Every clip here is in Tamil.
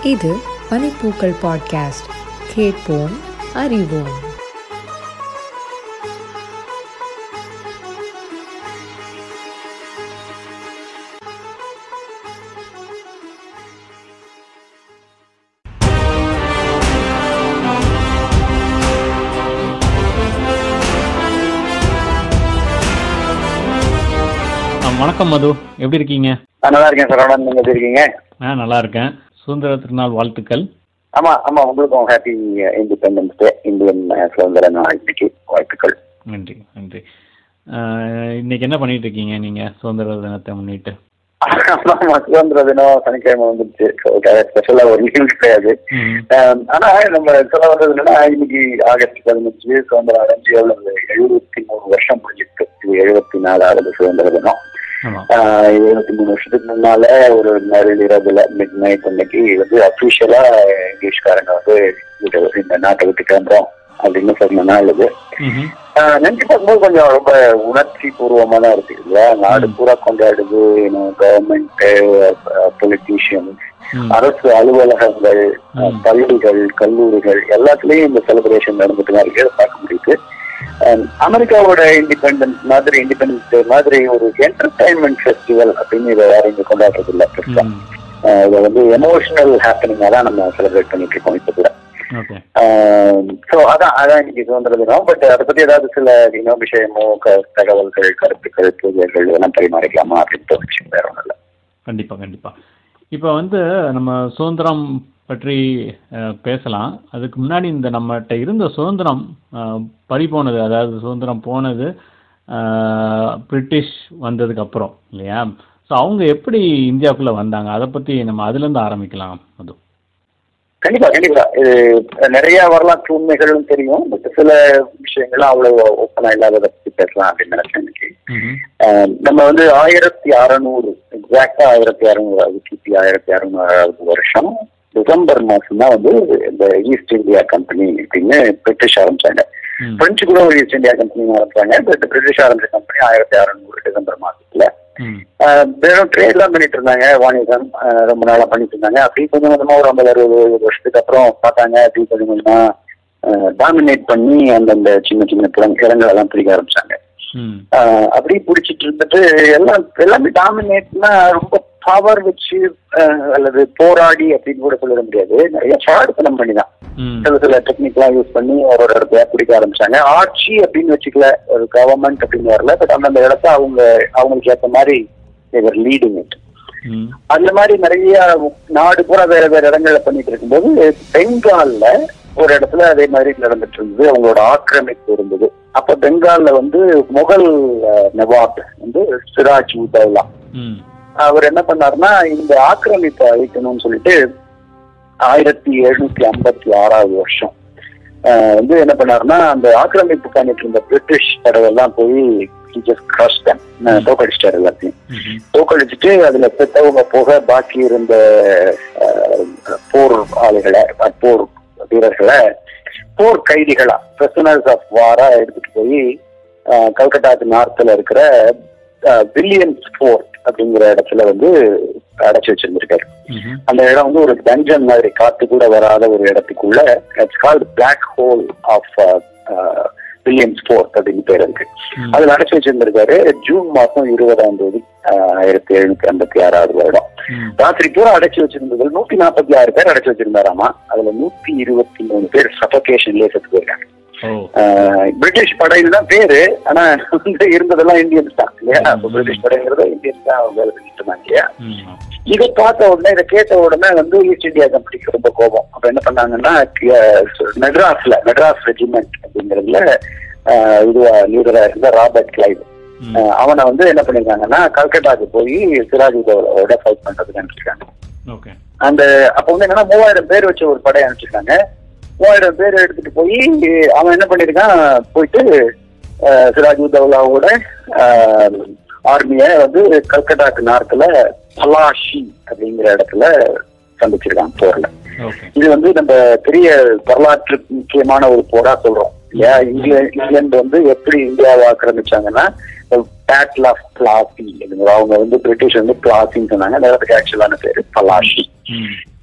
இது பனிப்பூக்கள் பாட்காஸ்ட் கேட்போம் அறிவோம் ஆ, வணக்கம் மது எப்படி இருக்கீங்க ஆ, நல்லா இருக்கேன் சரவணன் நீங்க எப்படி இருக்கீங்க ஆ நல்லா இருக்கேன் சுதந்திர திருநாள் வாழ்த்துக்கள் ஆமா ஆமா உங்களுக்கும் happy Independence Day Indian ah, சுதந்திர நாள் இன்னைக்கு வாழ்த்துக்கள் நன்றி நன்றி ஆ, இன்னைக்கு என்ன பண்ணிட்டு இருக்கீங்க நீங்க சுதந்திர தினத்தை முன்னிட்டு ஆமா சுதந்திர தினம் சனிக்கிழமை வந்துருச்சு ஸ்பெஷலா ஒரு லீவ் கிடையாது ம், அஹ், ஆனா நம்ம சொல்ல வந்தது என்னன்னா இன்னைக்கு ஆகஸ்ட் பதினஞ்சு சுதந்திரம் அடைஞ்சு எவ்வளவு எழுபத்தி மூணு வருஷம் முடிஞ்சிருக்கு இது எழுபத்தி நாலாவது சுதந்திர தினம் ஆமா ஆஹ் எழுபத்தி மூணு வருஷத்துக்கு முன்னால ஒரு நடு இரவுல மிட் நைட் அன்னைக்கு வந்து அபிஷியலா இங்கிலீஷ்காரங்க வந்து இது- இந்த நாட்டை விட்டு கிளம்புறோம் அப்படின்னு சொன்ன நாள் இது ம்ஹும். ஆஹ் நினைச்சு பார்க்கும்போது கொஞ்சம் ரொம்ப உணர்ச்சி பூர்வமா தான் இருக்கு இல்லையா நாடு பூரா கொண்டாடுது கவர்மெண்ட் பொலிட்டீஷியன் ம், அரசு அலுவலகங்கள் அஹ், ம். பள்ளிகள் கல்லூரிகள் எல்லாத்துலயும் இந்த செலிப்ரேஷன் நடந்துட்டு தான் இருக்கு அதை பார்க்க முடியுது அஹ், அமெரிக்காவோட இண்டிபெண்டன்ஸ் மாதிரி இண்டிபெண்டன்ஸ் டே மாதிரி ஒரு என்டர்டைன்மெண்ட் ஃபெஸ்டிவல் அப்படின்னு இதை யாரும் இங்க கொண்டாடுறது இல்லை பெருசா ம். அஹ், இதை வந்து எமோஷனல் ஹாப்பனிங்கா தான் நம்ம செலிப்ரேட் பண்ணிட்டு இருக்கோம் இப்போ கூட ஓகே ஸோ அதான் அதான் இன்னைக்கு சுதந்திர தினம் பட் அதை பத்தி ஏதாவது சில இன்னும் விஷயமோ க- தகவல்கள் கருத்துக்கள் கேள்விகள் இதெல்லாம் பரிமாறிக்கலாமா அப்படின்னு தோணுச்சு வேற ஒன்றும் இல்லை கண்டிப்பா கண்டிப்பா இப்போ வந்து நம்ம சுதந்திரம் பற்றி அஹ், பேசலாம் அதுக்கு முன்னாடி இந்த நம்மகிட்ட இருந்த சுதந்திரம் அஹ், பறி போனது அதாவது சுதந்திரம் போனது அஹ், பிரிட்டிஷ் வந்ததுக்கு அப்புறம் இல்லையா ஸோ அவங்க எப்படி இந்தியாவுக்குள்ள வந்தாங்க அதை பத்தி நம்ம அதுல இருந்து ஆரம்பிக்கலாம் அது கண்டிப்பா கண்டிப்பா இது நிறைய வரலாற்று உண்மைகளும் தெரியும் பட் சில விஷயங்கள்லாம் அவ்வளவு ஓப்பனா இல்லாததை பத்தி பேசலாம் அப்படின்னு நினைச்சேன் இன்னைக்கு ம்ஹும். அஹ் நம்ம வந்து ஆயிரத்தி அறநூறு எக்ஸாக்டா ஆயிரத்தி அறநூறு கிபி ஆயிரத்தி அறநூறாவது வருஷம் டிசம்பர் மாசம் தான் வந்து இந்த ஈஸ்ட் இந்தியா கம்பெனி அப்படின்னு பிரிட்டிஷ் ஆரம்பிச்சாங்க ம். பிரெஞ்சு கூட ஒரு ஈஸ்ட் இந்தியா கம்பெனி ஆரம்பிச்சாங்க பட் பிரிட்டிஷ் ஆரம்பிச்ச கம்பெனி ஆயிரத்தி அறநூறு டிசம்பர் மாசத்துல ம். ஆஹ் வெறும் ட்ரேட் தான் பண்ணிட்டு இருந்தாங்க வாணிகம் ஆஹ் ரொம்ப நாளா பண்ணிட்டு இருந்தாங்க அப்படி கொஞ்சம் கொஞ்சமா ஒரு ஐம்பது அறுபது எழுபது வருஷத்துக்கு அப்புறம் பார்த்தாங்க அப்படி கொஞ்சம் கொஞ்சமா டாமினேட் பண்ணி அந்தந்த சின்ன சின்ன கிழங்கு இடங்கள் எல்லாம் பிடிக்க ஆரம்பிச்சாங்க ம். ஆஹ் அப்படி பிடிச்சிட்டு இருந்துட்டு எல்லாம் எல்லாமே டாமினேட்னா ரொம்ப பவர் வச்சு ஆஹ் அல்லது போராடி அப்படின்னு கூட சொல்லிட முடியாது நிறைய ஃப்ராடுத்தனம் பண்ணி தான் ம். சில சில டெக்னிக்லாம் யூஸ் பண்ணி ஒரு ஒரு இடத்த பிடிக்க ஆரம்பிச்சாங்க ஆட்சி அப்படின்னு வச்சுக்கல ஒரு கவர்மெண்ட் அப்படின்னு வரல பட் அந்தந்த இடத்த அவங்க அவங்களுக்கு ஏற்ற மாதிரி தேவர் லீடிங் இட் ம். அந்த மாதிரி நிறைய நாடு பூரா வேற வேற இடங்கள்ல பண்ணிட்டு இருக்கும்போது பெங்கால்ல ஒரு இடத்துல அதே மாதிரி நடந்துட்டு இருந்தது அவங்களோட ஆக்கிரமிப்பு இருந்தது அப்ப பெங்கால்ல வந்து முகல் அஹ், நவாப் வந்து சிராஜ் உதவ்லா ம். அவர் என்ன பண்ணாருன்னா இந்த ஆக்கிரமிப்பை அழிக்கணும்னு சொல்லிட்டு ஆயிரத்தி எழுநூத்தி ஐம்பத்தி ஆறாவது வருஷம் ஆஹ் வந்து என்ன பண்ணாருன்னா அந்த ஆக்கிரமிப்பு பண்ணிட்டு இருந்த பிரிட்டிஷ் படையெல்லாம் போய் ஜஸ்ட் கிராஸ் தோக்கடிச்சிட்டாரு எல்லாத்தையும் ம்ஹும். தோக்கடிச்சிட்டு அதுல பெத்தவங்க போக பாக்கி இருந்த ஆஹ், போர் ஆளுகளை அஹ், போர் வீரர்களை போர் கைதிகளா பிரசனர்ஸ் ஆஃப் வாரா எடுத்துட்டு போய் ஆஹ், கல்கட்டாக்கு நார்த்ல இருக்கிற வில்லியம்ஸ் ஃபோர்ட் அப்படிங்கிற இடத்துல வந்து அடைச்சு வச்சிருந்திருக்காரு ம்ஹும். அந்த இடம் வந்து ஒரு டஞ்சன் மாதிரி காத்து கூட வராத ஒரு இடத்துக்குள்ள it's called black hole of Williams Fort அப்படின்னு பேர் இருக்கு ம். அதுல அடைச்சு வச்சிருந்திருக்காரு ஜூன் மாசம் இருபதாம் தேதி ஆஹ், ஆயிரத்தி எழுநூத்தி ஐம்பத்தி ஆறாவது வருடம் ம். ராத்திரி பூரா அடைச்சு வச்சிருந்தது நூத்தி நாற்பத்தி ஆறு பேர் அடைச்சு வச்சிருந்தாராமா அதுல நூத்தி இருபத்தி மூணு பேர் சஃபகேஷன்லயே செத்து போயிருக்காங்க ஓ ஆஹ், பிரிட்டிஷ் படையில் தான் பேரு ஆனா வந்து இருந்ததெல்லாம் இந்தியன்ஸ் தான் இல்லையா அப்ப ம். பிரிட்டிஷ் படைங்கிறது இந்தியன்ஸ் தான் வேலை செஞ்சுட்டு இருந்தாங்க இல்லையா ம். இதை பார்த்த உடனே இதை கேட்ட உடனே வந்து ஈஸ்ட் இந்தியா கம்பெனிக்கு ரொம்ப கோபம் அப்ப என்ன பண்ணாங்கன்னா அஹ், மெட்ராஸ்ல மெட்ராஸ் ரெஜிமெண்ட் அப்படிங்கிறதுல ஆஹ், இதுவா லீடரா இருந்த ராபர்ட் கிளைவ் ம். ஆஹ், அவனை வந்து என்ன பண்ணிருக்காங்கன்னா கல்கட்டாக்கு போய் சிராஜ் உதவோட ஃபைட் பண்றதுக்கு அனுப்பிச்சிருக்காங்க ஓகே அந்த அப்ப வந்து என்னன்னா மூவாயிரம் பேர் வச்ச ஒரு படையை அனுப்பிச்சிருக்காங்க மூவாயிரம் பேர் எடுத்துட்டு போய் அவன் என்ன பண்ணிருக்கான் போயிட்டு ஆஹ், சிராஜ் உதவ்லாவோட ஆர்மிய வந்து கல்கட்டாக்கு நார்த்ல பலாஷி அப்படிங்கிற இடத்துல சந்திச்சிருக்கான் போர்ல ஓகே இது வந்து நம்ம பெரிய வரலாற்று முக்கியமான ஒரு போரா சொல்றோம் இல்லையா இங்கிலாந்து இங்கிலாந்து வந்து எப்படி இந்தியாவை ஆக்கிரமிச்சாங்கன்னா பேட்டில் ஆஃப் பிளாசி அவங்க வந்து பிரிட்டிஷ் வந்து பிளாசின்னு சொன்னாங்க அந்த இடத்துக்கு ஆக்சுவலான பேரு பலாஷி ம்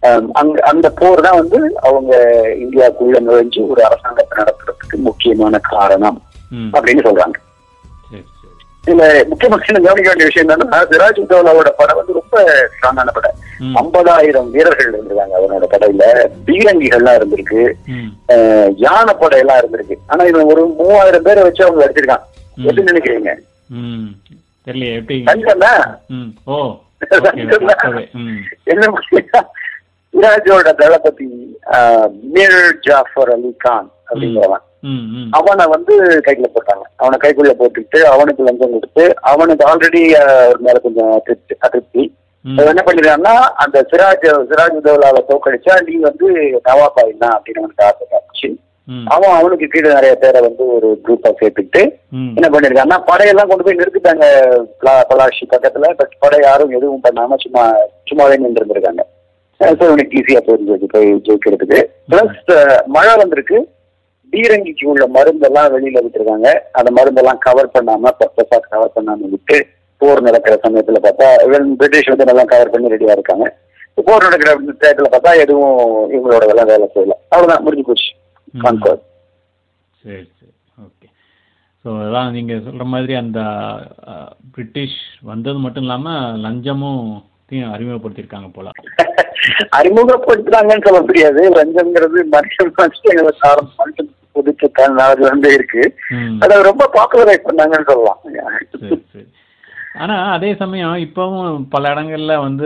ஆம், அங்க அந்த போர் தான் வந்து அவங்க இந்தியாவுக்குள்ள நுழைஞ்சு ஒரு அரசாங்கத்தை நடத்துறதுக்கு முக்கியமான காரணம் ம் அப்படின்னு சொல்றாங்க சரி சரி இதுல முக்கியமான கவனிக்க வேண்டிய விஷயம் என்னன்னா சிராஜ் உத்தவலாவோட படம் வந்து ரொம்ப ஸ்ட்ராங்கான படம் ம் ஐம்பதாயிரம் வீரர்கள் இருந்திருக்காங்க அவனோட படையில பீரங்கிகள்லாம் இருந்திருக்கு ம் அஹ், யானை படையெல்லாம் இருந்திருக்கு ஆனா இவன் ஒரு மூவாயிரம் பேரை வச்சு அவங்க அடிச்சிருக்கான் ம். எப்படி நினைக்கிறீங்க ம் தெரியலையே எப்படி தங்கம்னா ம் ஓ ஓகே தங்கம்னா அப்பவே ம் என்ன பண்ணா, சிராஜோட தளபதி அஹ், மீர் ஜாஃபர் அலி கான் அப்படிங்கிறவன் ம் ம் அவனை வந்து கைக்குள்ள போட்டாங்க அவனை கைக்குள்ள போட்டுக்கிட்டு அவனுக்கு லஞ்சம் கொடுத்து அவனுக்கு ஆல்ரெடி ஒரு மேல கொஞ்சம் அதிருப்தி அதிருப்தி ம் அவன் என்ன பண்ணிருக்கான்னா அந்த சிராஜ் சிராஜ் உதவலாவை தோக்கடிச்சா நீ வந்து நவாப் ஆயிடலாம் அப்படின்னு அவனுக்கு ஆசை காமிச்சு ம் அவன் அவனுக்கு கீழே நிறைய பேரை வந்து ஒரு குரூப்பா சேர்த்துக்கிட்டு ம் என்ன பண்ணிருக்கான்னா படையெல்லாம் கொண்டு போய் நிறுத்திட்டாங்க பலா- பலாஷி பக்கத்துல பட் படை யாரும் எதுவும் பண்ணாம சும்மா சும்மாவே நின்று இருந்திருக்காங்க ஸோ இவனுக்கு ஈஸியா போய் போய் ஜெயிக்கிறதுக்கு பிளஸ் மழை வந்திருக்கு பீரங்கிக்கு உள்ள மருந்தெல்லாம் வெளியில விட்டுருக்காங்க அந்த மருந்தெல்லாம் கவர் பண்ணாம பர்பஸா கவர் பண்ணாம விட்டு போர் நடக்கிற சமயத்துல பார்த்தா இவன் பிரிட்டிஷ் வந்து நல்லா கவர் பண்ணி ரெடியா இருக்காங்க போர் நடக்கிற டயத்துல பார்த்தா எதுவும் இவங்களோட வேலை வேலை செய்யல அவ்வளவுதான் முடிஞ்சு போச்சு ம். கான்கோர் சரி சரி ஓகே ஸோ அதான் நீங்கள் சொல்கிற மாதிரி அந்த அஹ், பிரிட்டிஷ் வந்தது மட்டும் இல்லாமல் லஞ்சமும் த்தையும் அறிமுகப்படுத்தியிருக்காங்க போல அறிமுகப்படுத்துறாங்கன்னு சொல்ல முடியாது லஞ்சம்ங்கிறது மனுஷன் மனுஷங்களை சாரம் மனுஷன் புதுச்ச நாடு வந்து இருக்கு ம் அதை ரொம்ப பாப்புலரைஸ் பண்ணாங்கன்னு சொல்லலாம் சரி சரி ஆனால் அதே சமயம் இப்போவும் பல இடங்கள்ல வந்து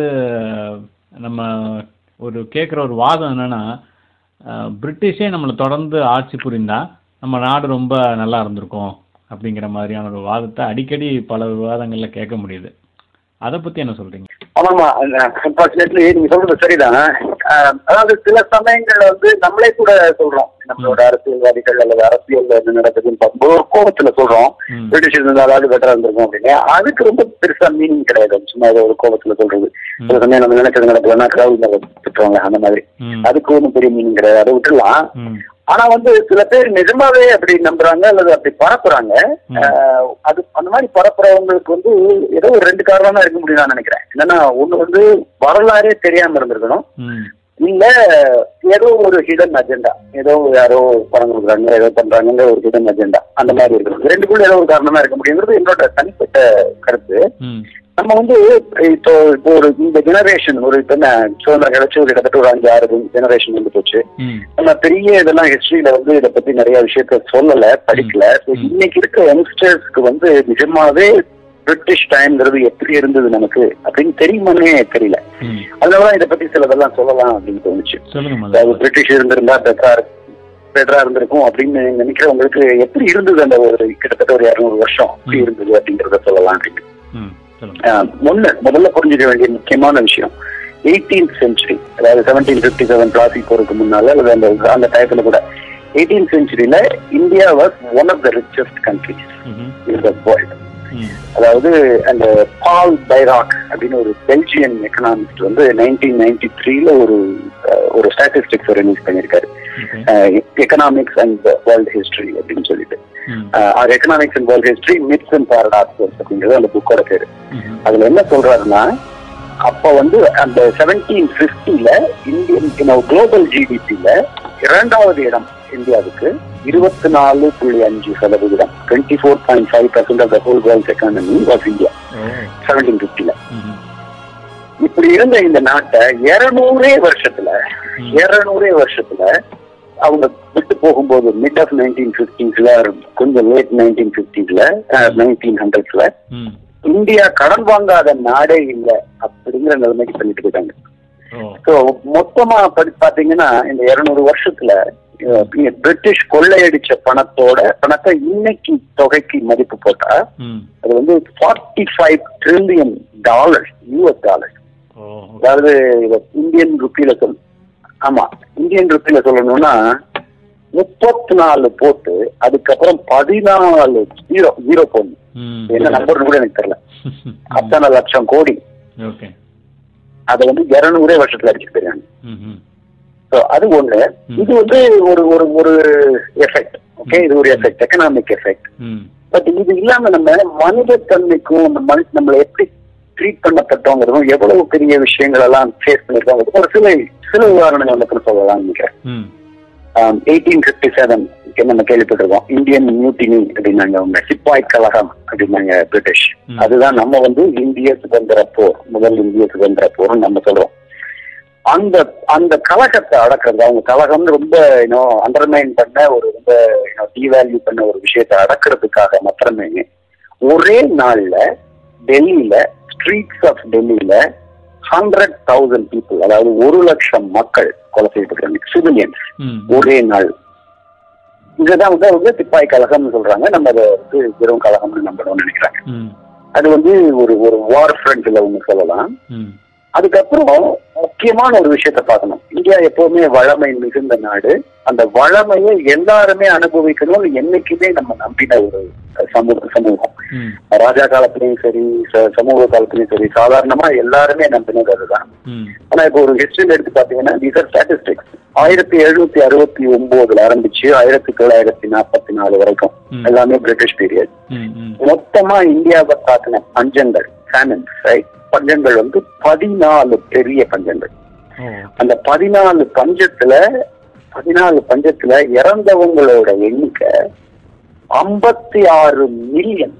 நம்ம ஒரு கேட்குற ஒரு வாதம் என்னன்னா அஹ், பிரிட்டிஷே நம்மளை தொடர்ந்து ஆட்சி புரிந்தா நம்ம நாடு ரொம்ப நல்லா இருந்திருக்கும் அப்படிங்கிற மாதிரியான ஒரு வாதத்தை அடிக்கடி பல விவாதங்கள்ல கேட்க முடியுது அதை பற்றி என்ன சொல்கிறீங்க ஆமாமா அன்பார்ச்சுனேட்லி நீங்க சொல்றது சரிதான் அஹ், அதாவது சில சமயங்கள்ல வந்து நம்மளே கூட சொல்றோம் நம்மளோட அரசியல்வாதிகள் அல்லது அரசியல் என்ன நடக்குதுன்னு பார்க்கும்போது ஒரு கோபத்துல சொல்றோம் ம் பிரிட்டிஷ் இருந்தாலும் பெட்டரா இருந்திருக்கும் அப்படின்னு அதுக்கு ரொம்ப பெருசா மீனிங் கிடையாது சும்மா ஏதோ ஒரு கோபத்துல சொல்றது சில சமயம் நம்ம நினைச்சது நடக்கலன்னா கிரௌட் திட்டுவாங்க அந்த மாதிரி ம் அதுக்கு ஒன்றும் பெரிய மீனிங் கிடையாது அதை விட்டுலாம் ம் ஆனா வந்து சில பேர் நிஜமாவே அப்படி நம்புறாங்க அல்லது அப்படி பரப்புறாங்க ம். ஆஹ் அது அந்த மாதிரி பரப்புறவங்களுக்கு வந்து ஏதோ ஒரு ரெண்டு காரணம் தான் இருக்க முடியும் நான் நினைக்கிறேன் என்னன்னா ஒண்ணு வந்து வரலாறே தெரியாம இருந்திருக்கணும் ம் இல்ல ஏதோ ஒரு ஹிடன் அஜெண்டா ஏதோ யாரோ பணம் கொடுக்குறாங்க ஏதோ பண்றாங்க ஒரு ஹிடன் அஜெண்டா அந்த மாதிரி இருக்கணும் ரெண்டுக்குள்ள ஏதோ ஒரு காரணமா இருக்க முடியுங்கிறது என்னோட தனிப்பட்ட கருத்து ம் நம்ம வந்து இப்போ இப்போ ஒரு இந்த ஜெனரேஷன் ஒரு இப்போ என்ன சுதந்திரம் கிடைச்சு ஒரு கிட்டத்தட்ட ஒரு அஞ்சு ஆறு ஜெனரேஷன் வந்து போச்சு ம் நம்ம பெரிய இதெல்லாம் ஹிஸ்டரியில வந்து இதை பத்தி நிறைய விஷயத்த சொல்லல படிக்கல So, ம். இன்னைக்கு இருக்க யங்ஸ்டர்ஸ்க்கு வந்து நிஜமாவே பிரிட்டிஷ் டைம்ங்கிறது எப்படி இருந்தது நமக்கு அப்படின்னு தெரியுமானே தெரியல ம் அதனாலதான் இதை பத்தி சிலதெல்லாம் சொல்லலாம் அப்படின்னு தோணுச்சு சொல்லுங்க அதாவது முதல்ல பிரிட்டிஷ் இருந்திருந்தா பெட்டரா பெட்டரா இருந்திருக்கும் அப்படின்னு நினைக்கிறவங்களுக்கு எப்படி இருந்தது அந்த ஒரு கிட்டத்தட்ட ஒரு இரநூறு வருஷம் எப்படி ம். இருந்தது அப்படிங்கறத சொல்லலாம் அப்படின்னு ம் சொல்லுங்க ஆஹ் ஒண்ணு முதல்ல புரிஞ்சுக்க வேண்டிய முக்கியமான விஷயம் எயிட்டீன்த் செஞ்சுரி அதாவது செவன்டீன் பிப்டி செவன் பிளாசி போருக்கு முன்னால அல்லது அந்த அந்த டயத்துல கூட எயிட்டீன் செஞ்சுரியில India was one of the richest countries ம்ஹும். இன் த வேர்ல்ட் ம் அதாவது அந்த பால் பைராக் அப்படின்னு ஒரு பெல்ஜியன் எக்கனாமிஸ்ட் வந்து நைன்டீன் நைன்டி த்ரீல ஒரு அஹ், ஒரு ஸ்டாட்டிஸ்டிக்ஸ் ரிலீஸ் பண்ணியிருக்காரு okay Economics and World History அப்படின்னு சொல்லிட்டு ம் அது Economics and World History Myths and Paradoxes அப்படிங்கிறது அந்த புக்கோட பேரு ம்ஹும். அதுல என்ன சொல்றாருன்னா அப்ப வந்து அந்த செவன்டீன் பிப்டில இந்தியன் குளோபல் ஜிடிபியில இரண்டாவது இடம் இந்தியாவுக்கு இருபத்தி நாலு புள்ளி அஞ்சு சதவிகிதம் twenty four point five percent of the whole world economy was India ஓ செவன்டீன் பிப்டில ம்ஹும். இப்படி இருந்த இந்த நாட்டை இருநூறே வருஷத்துல ம். இருநூறே வருஷத்துல அவங்க விட்டு போகும்போது மிட் ஆஃப் நைன்டீன் பிப்டிஸ்ல கொஞ்சம் லேட் நைன்டீன் பிப்டிஸ்ல நைன்டீன் ஹண்ட்ரட்ஸ்ல ம் இந்தியா கடன் வாங்காத நாடே இல்லை அப்படிங்கிற நிலைமைக்கு பண்ணிட்டு இருக்காங்க ஓ ஸோ மொத்தமா படி பாத்தீங்கன்னா இந்த இருநூறு வருஷத்துல அஹ், பிரிட்டிஷ் கொள்ளையடிச்ச பணத்தோட பணத்தை இன்னைக்கு தொகைக்கு மதிப்பு போட்டா ம் அது வந்து forty five trillion dollars US dollars ஓ அதாவது இத இந்தியன் ருப்பியில சொல் ஆமா இந்தியன் ருப்பியில சொல்லணும்னா முப்பத்தி நாலு போட்டு அதுக்கப்புறம் பதினாலு ஜீரோ ஜீரோ போடணும் ம் என்ன நம்பர்னு கூட எனக்கு தெரியல அத்தனை லட்சம் கோடி ஓகே அதை வந்து இருநூறே வருஷத்துல அடிச்சுட்டு போயிருக்காங்க ம்ஹும். ஸோ அது ஒண்ணு ம். இது வந்து ஒரு ஒரு ஒரு எஃபெக்ட் ஓகே இது ஒரு எஃபெக்ட் எக்கனாமிக் எஃபெக்ட் ம் பட் இது இல்லாம நம்ம மனித தன்மைக்கும் அந்த மனு நம்மளை எப்படி ட்ரீட் பண்ணப்பட்டோங்கிறதும் எவ்வளவு பெரிய விஷயங்கள் எல்லாம் ஃபேஸ் பண்ணிருக்கோம் ஒரு சில சில உதாரணங்கள் மட்டும் சொல்லலாம் நினைக்கிறேன் ம் எயிட்டீன் பிப்டி செவன் நம்ம கேள்விப்பட்டிருக்கோம் இந்தியன் மியூட்டினி அப்படின்னாங்க அவங்க சிப்பாய் கழகம் அப்படின்னாங்க பிரிட்டிஷ் ம். அதுதான் நம்ம வந்து இந்திய சுதந்திர போர் முதல் இந்திய சுதந்திர போர்னு நம்ம சொல்றோம் அந்த அந்த கழகத்தை அடக்கிறது அவங்க கழகம்னு ரொம்ப இன்னும் அண்டர்மைன் பண்ண ஒரு ரொம்ப டிவேல்யூ பண்ண ஒரு விஷயத்தை அடக்கிறதுக்காக மாத்திரமே ஒரே நாள்ல டெல்லியில ஸ்ட்ரீட்ஸ் ஆஃப் டெல்லியில ஹண்ட்ரட் தௌசண்ட் பீப்புள் அதாவது ஒரு லட்சம் மக்கள் கொலை செய்யப்பட்டிருக்காங்க சிவிலியன்ஸ் ம் ஒரே நாள் இதுதான் வந்து அவங்க சிப்பாய் கழகம்னு சொல்றாங்க நம்ம அதை வந்து வெறும் கழகம்னு நம்பணும்னு நினைக்கிறாங்க ம் அது வந்து ஒரு ஒரு வார் ஃப்ரண்ட்ல ஒண்ணு சொல்லலாம் ம் அதுக்கப்புறம் முக்கியமான ஒரு விஷயத்த பார்க்கணும் இந்தியா எப்பவுமே வளமை மிகுந்த நாடு அந்த வளமையை எல்லாருமே அனுபவிக்கணும்னு என்னைக்குமே நம்ம நம்பின ஒரு சமூக சமூகம் ம் ராஜா காலத்திலயும் சரி ச- சமூக காலத்திலயும் சரி சாதாரணமா எல்லாருமே நம்பினது அதுதான் ம் ஆனா இப்போ ஒரு ஹிஸ்டரியில் எடுத்து பாத்தீங்கன்னா these are statistics ஆயிரத்தி எழுநூத்தி அறுபத்தி ஒன்பதுல ஆரம்பிச்சு ஆயிரத்தி தொள்ளாயிரத்தி நாற்பத்தி நாலு வரைக்கும் ம். எல்லாமே பிரிட்டிஷ் பீரியட் ம் ம் மொத்தமா இந்தியாவை தாக்கின பஞ்சங்கள் famines, right பஞ்சங்கள் வந்து பதினாலு பெரிய பஞ்சங்கள் ஓ அந்த பதினாலு பஞ்சத்துல பதினாலு பஞ்சத்துல இறந்தவங்களோட எண்ணிக்கை ஐம்பத்தி ஆறு மில்லியன்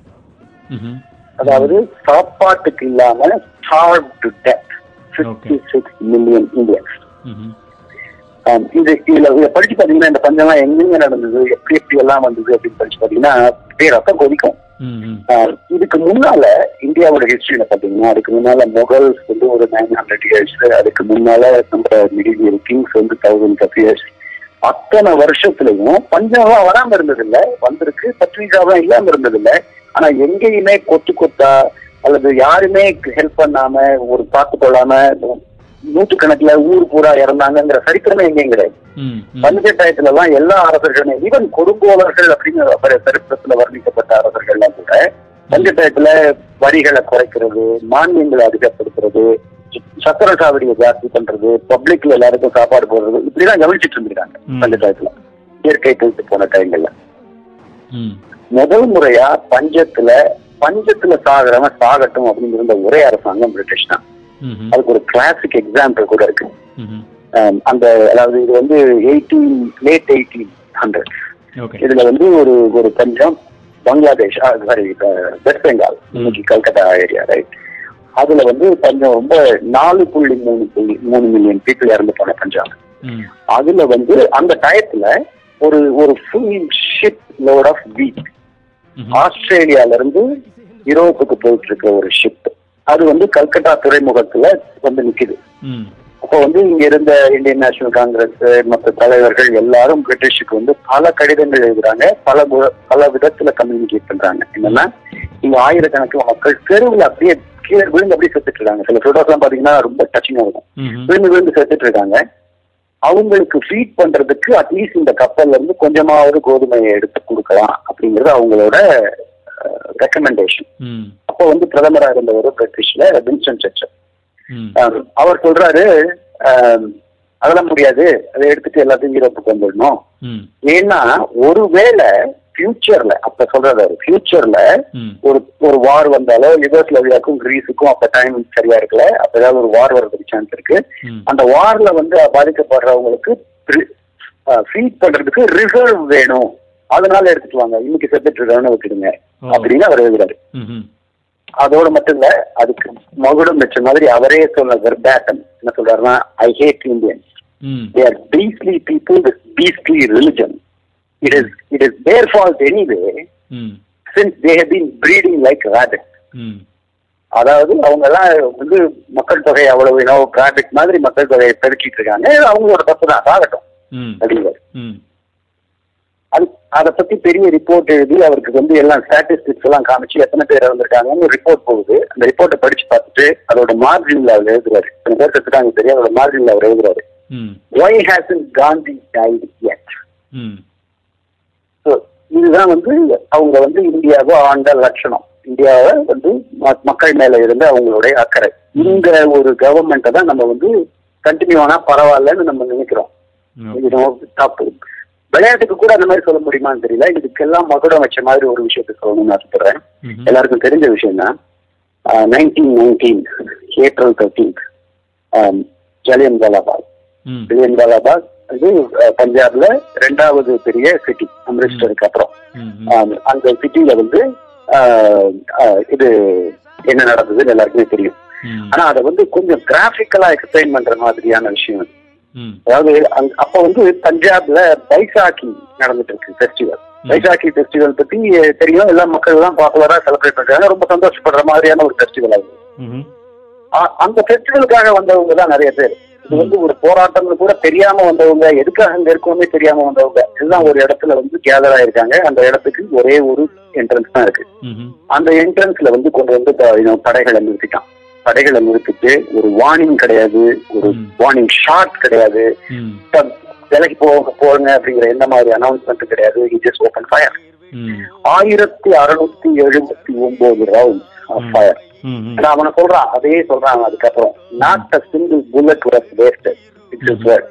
ம் அதாவது சாப்பாட்டுக்கு இல்லாம starved to death Okay. 56 million Indians ம் ஆம், இது இதுல இதை படிச்சு பாத்தீங்கன்னா இந்த பஞ்சம்லாம் எங்கெங்க நடந்தது எப்படி எப்படி எல்லாம் வந்தது அப்படின்னு படிச்சு பாத்தீங்கன்னா அப்படியே ரத்தம் கொதிக்கும் ம் ம் ஆம், இதுக்கு முன்னால இந்தியாவோட ஹிஸ்டரியில பாத்தீங்கன்னா அதுக்கு முன்னால முகல்ஸ் வந்து ஒரு நைன் ஹண்ட்ரட் இயர்ஸ் அதுக்கு முன்னால நம்ம மிடிவியல் கிங்ஸ் வந்து தௌசண்ட் ஆஃப் இயர்ஸ் அத்தனை வருஷத்துலயும் பஞ்சம்லாம் வராம இருந்தது இல்ல வந்திருக்கு பத்ரிகாலாம் இல்லாம இருந்தது இல்ல ஆனா எங்கேயுமே கொத்து கொத்தா அல்லது யாருமே ஹெல்ப் பண்ணாம ஒரு பார்த்து கொள்ளாம நூற்றுக்கணக்குல ஊர் பூரா இறந்தாங்கங்கிற சரித்திரமே எங்கேயும் கிடையாது ம் ம் பஞ்ச டயத்துல எல்லாம் எல்லா அரசர்களுமே ஈவன் கொடுங்கோலர்கள் அப்படிங்கிற ஒரு சரித்திரத்துல வர்ணிக்கப்பட்ட அரசர்கள்லாம் கூட பஞ்ச டயத்துல வரிகளை குறைக்கிறது மானியங்களை அதிகப்படுத்துறது சக்கர சாவடியை ஜாஸ்தி பண்றது பப்ளிக்ல எல்லாருக்கும் சாப்பாடு போடுறது இப்படிதான் கவனிச்சிட்டு இருந்திருக்காங்க ம். பஞ்ச டயத்துல இயற்கை போயிட்டு போன டைங்கள்ல ம் முதல் முறையா பஞ்சத்துல பஞ்சத்துல சாகிறவன் சாகட்டும் அப்படின்னு இருந்த ஒரே அரசாங்கம் பிரிட்டிஷ் தான் ம் அதுக்கு ஒரு கிளாசிக் எக்ஸாம்பிள் கூட இருக்கு ம் ஆம், அந்த அதாவது இது வந்து eighteen late eighteen hundred okay இதுல வந்து ஒரு ஒரு பஞ்சம் பங்களாதேஷ் சாரி வெஸ்ட் பெங்கால் இன்னைக்கு கல்கத்தா ஏரியா ரைட் அதுல வந்து பஞ்சம் ரொம்ப நாலு புள்ளி மூணு புள்ளி மூணு மில்லியன் பீப்புள் இறந்து போன பஞ்சம் ம் அதுல வந்து அந்த டயத்துல ஒரு ஒரு ஃபுல் ஷிப் லோட் ஆஃப் வீட் ம் ஆஸ்திரேலியால இருந்து யூரோப்புக்கு போயிட்டு இருக்க ஒரு ஷிப் அது வந்து கல்கத்தா துறைமுகத்துல வந்து நிக்குது ம் அப்போ வந்து இங்க இருந்த இந்தியன் நேஷனல் காங்கிரஸ் மற்ற தலைவர்கள் எல்லாரும் பிரிட்டிஷுக்கு வந்து பல கடிதங்கள் எழுதுறாங்க பல மு- பல விதத்துல கம்யூனிகேட் பண்றாங்க என்னன்னா இங்க ஆயிரக்கணக்கில் மக்கள் தெருவில் அப்படியே கீழே விழுந்து அப்படியே செத்துட்டு இருக்காங்க சில போட்டோஸ் எல்லாம் பாத்தீங்கன்னா ரொம்ப டச்சிங்கா இருக்கும் ம் விழுந்து விழுந்து செத்துட்டு இருக்காங்க அவங்களுக்கு ஃபீட் பண்றதுக்கு அட்லீஸ்ட் இந்த கப்பல்ல இருந்து கொஞ்சமாவது கோதுமையை எடுத்து கொடுக்கலாம் அப்படிங்கிறது அவங்களோட ரெக்கமெண்டேஷன் ம் அப்போ வந்து பிரதமரா இருந்தவர் பிரிட்டிஷ்ல வின்ஸ்டன் சர்ச்சல் ம் ஆஹ் அவர் சொல்றாரு ஆஹ் அதெல்லாம் முடியாது அதை எடுத்துட்டு எல்லாத்தையும் யூரோப்புக்கு வந்துடணும் ம் ஏன்னா ஒருவேளை ஃபியூச்சர்ல அப்ப சொல்றாரு ஃபியூச்சர்ல ம் ஒரு ஒரு வார் வந்தாலோ யுகோஸ்லோவியாக்கும் கிரீஸுக்கும் அப்ப டைம் சரியா இருக்குல்ல அப்ப ஏதாவது ஒரு வார் வர்றதுக்கு சான்ஸ் இருக்கு ம் அந்த வார்ல வந்து பாதிக்கப்படுறவங்களுக்கு ஃபீட் பண்றதுக்கு ரிசர்வ் வேணும் அதனால எடுத்துட்டு வாங்க இன்னைக்கு செத்துட்டு இருக்கான்னு விட்டுடுங்க ஓ. அப்படின்னு அவர் எழுதுறாரு ம் ம் அதோட மட்டும் இல்ல அதுக்கு மகுடம் வச்ச மாதிரி அவரே சொன்ன வெர்பேட்டம் என்ன சொல்றாருன்னா I hate Indians hmm they are beastly people with beastly religion. It is it is their fault anyway, ம் since they have been breeding like rabbits. ம் அதாவது அவங்க எல்லாம் வந்து மக்கள் தொகை அவ்வளவு இனோ ராபிட் மாதிரி மக்கள் தொகையை பெருக்கிட்டு இருக்காங்க இது அவங்களோட தப்பு தான் சாகட்டும் ம் அப்படிங்கிறார் ம் அது அதை பத்தி பெரிய ரிப்போர்ட் எழுதி அவருக்கு வந்து எல்லாம் ஸ்டாட்டிஸ்டிக்ஸ் எல்லாம் காமிச்சு எத்தனை பேர் இறந்திருக்காங்கன்னு ரிப்போர்ட் போகுது அந்த ரிப்போர்ட்டை படிச்சு பார்த்துட்டு அதோட மார்ஜின்ல அவர் எழுதுறாரு எத்தனை பேர் செத்துட்டாங்க தெரியும் அதோட மார்ஜின்ல அவர் எழுதுறாரு ம் why hasn't Gandhi died yet? ம் So, இதுதான் வந்து அவங்க வந்து இந்தியாவை ஆண்ட லட்சணம் இந்தியாவை வந்து ம- மக்கள் மேல இருந்த அவங்களுடைய அக்கறை இந்த ஒரு கவர்மெண்ட்டை தான் நம்ம வந்து கண்டினியூ ஆனா பரவாயில்லன்னு நம்ம நினைக்கிறோம் இது நம்ம தப்பு விளையாட்டுக்கு கூட அந்த மாதிரி சொல்ல முடியுமான்னு தெரியல இதுக்கெல்லாம் மகுடம் வச்ச மாதிரி ஒரு விஷயத்த சொல்லணும்னு ஆசைப்படுறேன் ம் எல்லாருக்கும் தெரிஞ்ச விஷயம் தான் nineteen nineteen April thirteenth Jallian Wala Bagh ம் ஜலியன் வாலாபாக் இது அஹ், பஞ்சாப்ல ரெண்டாவது பெரிய சிட்டி அம்ரிஸ்டருக்கு அப்புறம் ம் ம் ஆம், அந்த சிட்டில வந்து ஆஹ், ஆஹ், இது என்ன நடந்ததுன்னு எல்லாருக்குமே தெரியும் ம் ஆனா அதை வந்து கொஞ்சம் கிராபிக்கலா எக்ஸ்பிளைன் பண்ற மாதிரியான விஷயம் அது. ம் அதாவது அங்க- அப்ப வந்து பஞ்சாப்ல பைசாக்கி நடந்துட்டு இருக்கு ஃபெஸ்டிவல் பைசாக்கி ஃபெஸ்டிவல் பத்தி தெரியும் எல்லா மக்கள் எல்லாம் பாப்புலரா செலிப்ரேட் பண்றாங்க ரொம்ப சந்தோஷப்படுற மாதிரியான ஒரு ஃபெஸ்டிவல் அது ம் ஆ- அந்த ஃபெஸ்டிவலுக்காக வந்தவங்க தான் நிறைய பேர் இது வந்து ஒரு போராட்டம்னு கூட தெரியாம வந்தவங்க எதுக்காக அங்க இருக்கோமே தெரியாம வந்தவங்க எல்லாம் ஒரு இடத்துல வந்து கேதர் ஆயிருக்காங்க அந்த இடத்துக்கு ஒரே ஒரு என்ட்ரன்ஸ் தான் இருக்கு ம் அந்த என்ட்ரன்ஸ்ல வந்து கொண்டு வந்து ப- you know, படைகளை நிறுத்திட்டான் படைகளை நிறுத்திட்டு ஒரு வார்னிங் கிடையாது ஒரு ம். வார்னிங் ஷாட் கிடையாது ம் இப்ப விலைக்கு போக போறங்க அப்படிங்கிற எந்த மாதிரி அனௌன்ஸ்மெண்ட் கிடையாது ஜஸ்ட் ஓப்பன் ஃபயர் ம் ஆயிரத்தி அறுநூத்தி எழுபத்தி ஒன்பது ரவுண்ட் ஆஃப் ஃபயர் ம் ம் நான் அவனை சொல்றான் அதே சொல்றான் அதுக்கப்புறம் not a single bullet was wasted it's is word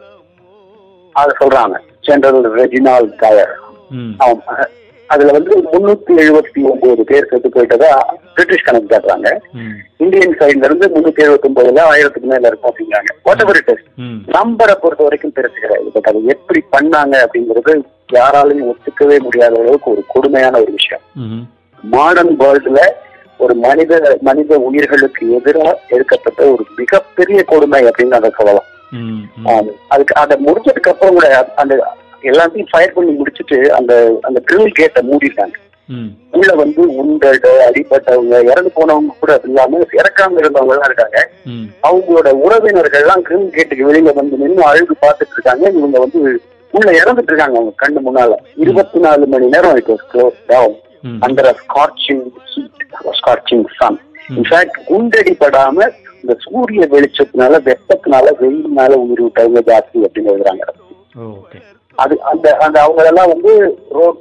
அதை சொல்றாங்க ஜெனரல் ரெஜினால் கயர் ம் அவன் அஹ், அதுல வந்து முன்னூத்தி எழுபத்தி ஒன்பது பேர் செத்து போயிட்டதா பிரிட்டிஷ் கணக்கு காட்டுறாங்க ம் இந்தியன் சைடுல இருந்து முன்னூத்தி எழுபத்தி ஒன்பதுல ஆயிரத்துக்கு மேல இருக்கும் அப்படிங்கிறாங்க வாட் எவர் இட் இஸ் ம் நம்பரை பொறுத்த வரைக்கும் பெருசு கிடையாது பட் அதை எப்படி பண்ணாங்க அப்படிங்கிறது யாராலையும் ஒத்துக்கவே முடியாத அளவுக்கு ஒரு கொடுமையான ஒரு விஷயம் ம் மாடர்ன் வேர்ல்டுல ஒரு மனித மனித உயிர்களுக்கு எதிராக எடுக்கப்பட்ட ஒரு மிகப்பெரிய கொடுமை அப்படின்னு அதை சொல்லலாம் ம் ம் ஆம், அதுக்கு அதை முடிஞ்சதுக்கு அப்புறம் கூட அந்த எல்லாத்தையும் ஃபயர் பண்ணி முடிச்சிட்டு அந்த அந்த ட்ரில் கேட்டை மூடிட்டாங்க ம் உள்ள வந்து உண்டடு அடிப்பட்டவங்க இறந்து போனவங்க கூட இல்லாம இறக்காம இருந்தவங்க எல்லாம் இருக்காங்க ம் அவங்களோட உறவினர்கள் எல்லாம் கிரிம் கேட்டுக்கு வெளியில வந்து நின்று அழுது பார்த்துட்டு இருக்காங்க இவங்க வந்து உள்ள இறந்துட்டு இருக்காங்க அவங்க கண்ணு முன்னால இருபத்தி நாலு மணி நேரம் it was close down hmm under a scorching heat scorching sun in fact குண்டடிப்படாம இந்த சூரிய வெளிச்சத்தினால வெப்பத்தினால வெயில்னால உயிர் விட்டவங்க ஜாஸ்தி அப்படின்னு எழுதுறாங்க ஓ ஓகே அது அந்த அந்த அவங்க எல்லாம் வந்து ரோட்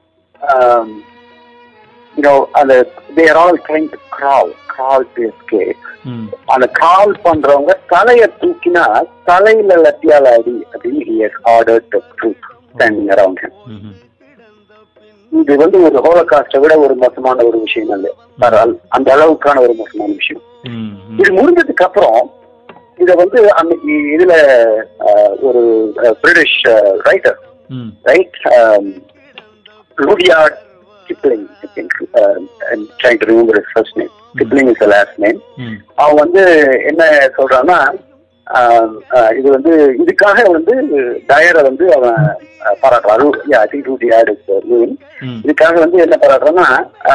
யூனோ அந்த they're all trying to crawl crawl to escape ம் அந்த கால் பண்றவங்க தலைய தூக்கினா தலையில லத்தியால அடி அப்படின்னு he has ordered the troops standing around him ம் ம் இது வந்து ஒரு ஹோலகாஸ்டை விட ஒரு மோசமான ஒரு விஷயம் அல்ல பரவாயில்ல அந்த அளவுக்கான ஒரு மோசமான விஷயம் ம் ம் இது முடிஞ்சதுக்கு அப்புறம் இத வந்து அன்னைக்கு இதுல அஹ், ஒரு British writer hmm right Rudyard Kipling I think trying to remember is first name Kipling is last name ம் அவன் வந்து என்ன சொல்றான்னா ஆஹ், ஆஹ், இது வந்து இதுக்காக வந்து டயரை வந்து அவன் ஆஹ், பாராட்டுறான் ஐ திங்க் ரூடியார்ட் இஸ் ம் இதுக்காக வந்து என்ன பாராட்டுறான்னா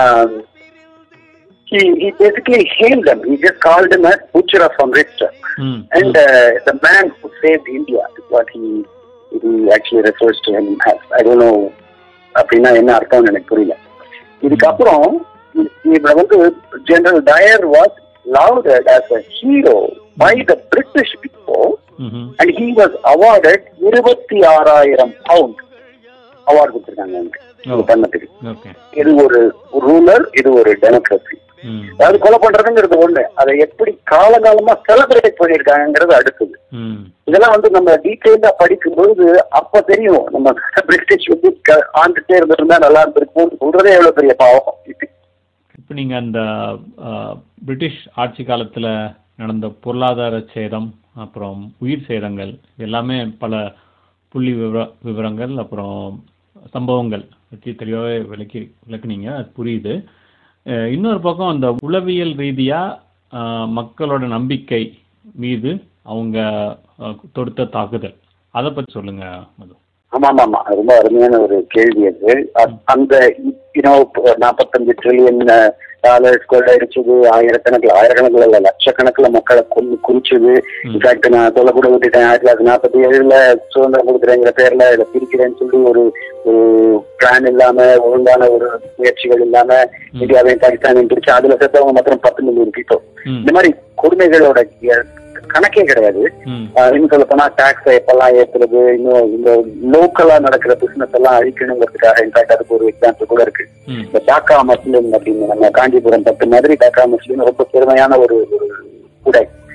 he he basically hailed them. He just called him as butcher of Amritsar. ம் And uh, the man who saved India is what he he actually refers to him as. I don't know அப்படின்னா என்ன அர்த்தம்னு எனக்கு புரியல இதுக்கப்புறம் இ- இவரை வந்து General Dyer was lauded as a hero by the British people ம் and he was awarded இருபத்தி ஆறாயிரம் பவுண்ட் அவார்டு கொடுத்துருக்காங்க அவனுக்கு இது ஓ. பண்ணதுக்கு ஓகே இது ஒரு ரூலர் இது ஒரு டெமோக்ரஸி ம் அதாவது கொலை பண்றதுங்கிறது ஒண்ணு அதை எப்படி காலகாலமா செலிப்ரேட் பண்ணிருக்காங்கிறது அடுத்தது ம் இதெல்லாம் வந்து நம்ம டீட்டெயிலா படிக்கும்போது அப்ப தெரியும் நம்ம பிரிட்டிஷ் வந்து க- ஆண்டுட்டே இருந்திருந்தா நல்லா இருந்திருக்கும் சொல்றதே எவ்வளவு பெரிய பாவம் இப்போ நீங்கள் அந்த அஹ், பிரிட்டிஷ் ஆட்சி காலத்தில் நடந்த பொருளாதார சேதம் அப்புறம் உயிர் சேதங்கள் எல்லாமே பல புள்ளி விவர விவரங்கள் அப்புறம் சம்பவங்கள் பற்றி தெளிவாகவே விளக்கி விளக்குனீங்க அது புரியுது அஹ், இன்னொரு பக்கம் அந்த உளவியல் ரீதியாக மக்களோட நம்பிக்கை மீது அவங்க அஹ், தொடுத்த தாக்குதல் அதை பற்றி சொல்லுங்க மது ஆமா ஆமா ஆமா ரொம்ப அருமையான ஒரு கேள்வி அது அ- அந்த யூனோ நாற்பத்தஞ்சு ட்ரில்லியன் டாலர்ஸ் கொள்ளடிச்சது ஆயிரக்கணக்கில் ஆயிரக்கணக்கில் இல்ல லட்சக்கணக்கில் மக்களை கொண்டு குறிச்சது இன்ஃபேக்ட் நான் சொல்ல கூட விட்டுட்டேன் ஆயிரத்தி தொள்ளாயிரத்தி நாற்பத்தி ஏழுல சுதந்திரம் கொடுக்குறேங்கிற பேர்ல இதை பிரிக்கிறேன்னு சொல்லி ஒரு ஒரு பிளான் இல்லாம ஒழுங்கான ஒரு முயற்சிகள் இல்லாம இந்தியாவையும் பாகிஸ்தானையும் பிரிச்சு அதுல செத்தவங்க மாத்திரம் பத்து மில்லியன் பீப்புள் ம் இந்த மாதிரி கொடுமைகளோட எ- கணக்கே கிடையாது ம் ஆஹ் இன்னும் சொல்ல போனா டாக்ஸ் எப்பெல்லாம் ஏத்துறது இன்னும் இந்த லோக்கலா நடக்கிற பிசினஸ் எல்லாம் அழிக்கணுங்கிறதுக்காக இன்ஃபேக்ட் அதுக்கு ஒரு எக்ஸாம்பிள் கூட இருக்கு ம் இந்த டாக்கா மஸ்லிம் அப்படின்னு நம்ம காஞ்சிபுரம் பத்து மாதிரி டாக்கா மஸ்லிம் ரொம்ப பெருமையான ஒரு ஒரு உடை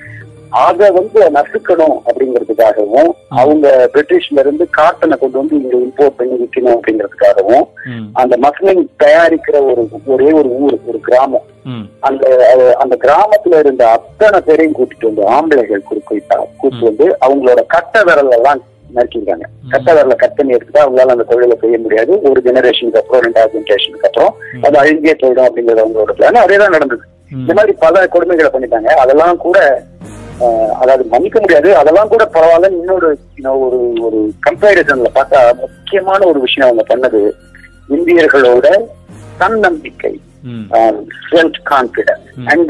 அதை வந்து நசுக்கணும் அப்படிங்கிறதுக்காகவும் அவங்க பிரிட்டிஷ்ல இருந்து காட்டனை கொண்டு வந்து இங்க இம்போர்ட் பண்ணி விற்கணும் அப்படிங்கிறதுக்காகவும் ம் அந்த மஸ்லின் தயாரிக்கிற ஒரு ஒரே ஒரு ஊர் ஒரு கிராமம் ம் அந்த அது- அந்த கிராமத்துல இருந்த அத்தனை பேரையும் கூட்டிட்டு வந்து ஆம்பளைகள் குறிப்பிட்டா கூட்டிட்டு வந்து அவங்களோட கட்ட விரல் எல்லாம் நறுக்கிருக்காங்க கட்ட விரல கட் பண்ணி எடுத்துட்டா அவங்களால அந்த தொழிலை செய்ய முடியாது ஒரு ஜெனரேஷனுக்கு அப்புறம் ரெண்டாவது ஜெனரேஷனுக்கு அப்புறம் அது அழிஞ்சே போயிடும் அப்படிங்கிறது அவங்களோட பிளான் அதே தான் நடந்தது இந்த மாதிரி பல கொடுமைகளை பண்ணிட்டாங்க அதெல்லாம் கூட ஆஹ், அதாவது மன்னிக்க முடியாது அதெல்லாம் கூட பரவாயில்ல இன்னொரு you know, ஒரு ஒரு கம்பேரிசன்ல பார்த்தா முக்கியமான ஒரு விஷயம் அவங்க பண்ணது இந்தியர்களோட தன்னம்பிக்கை ம் self confidence and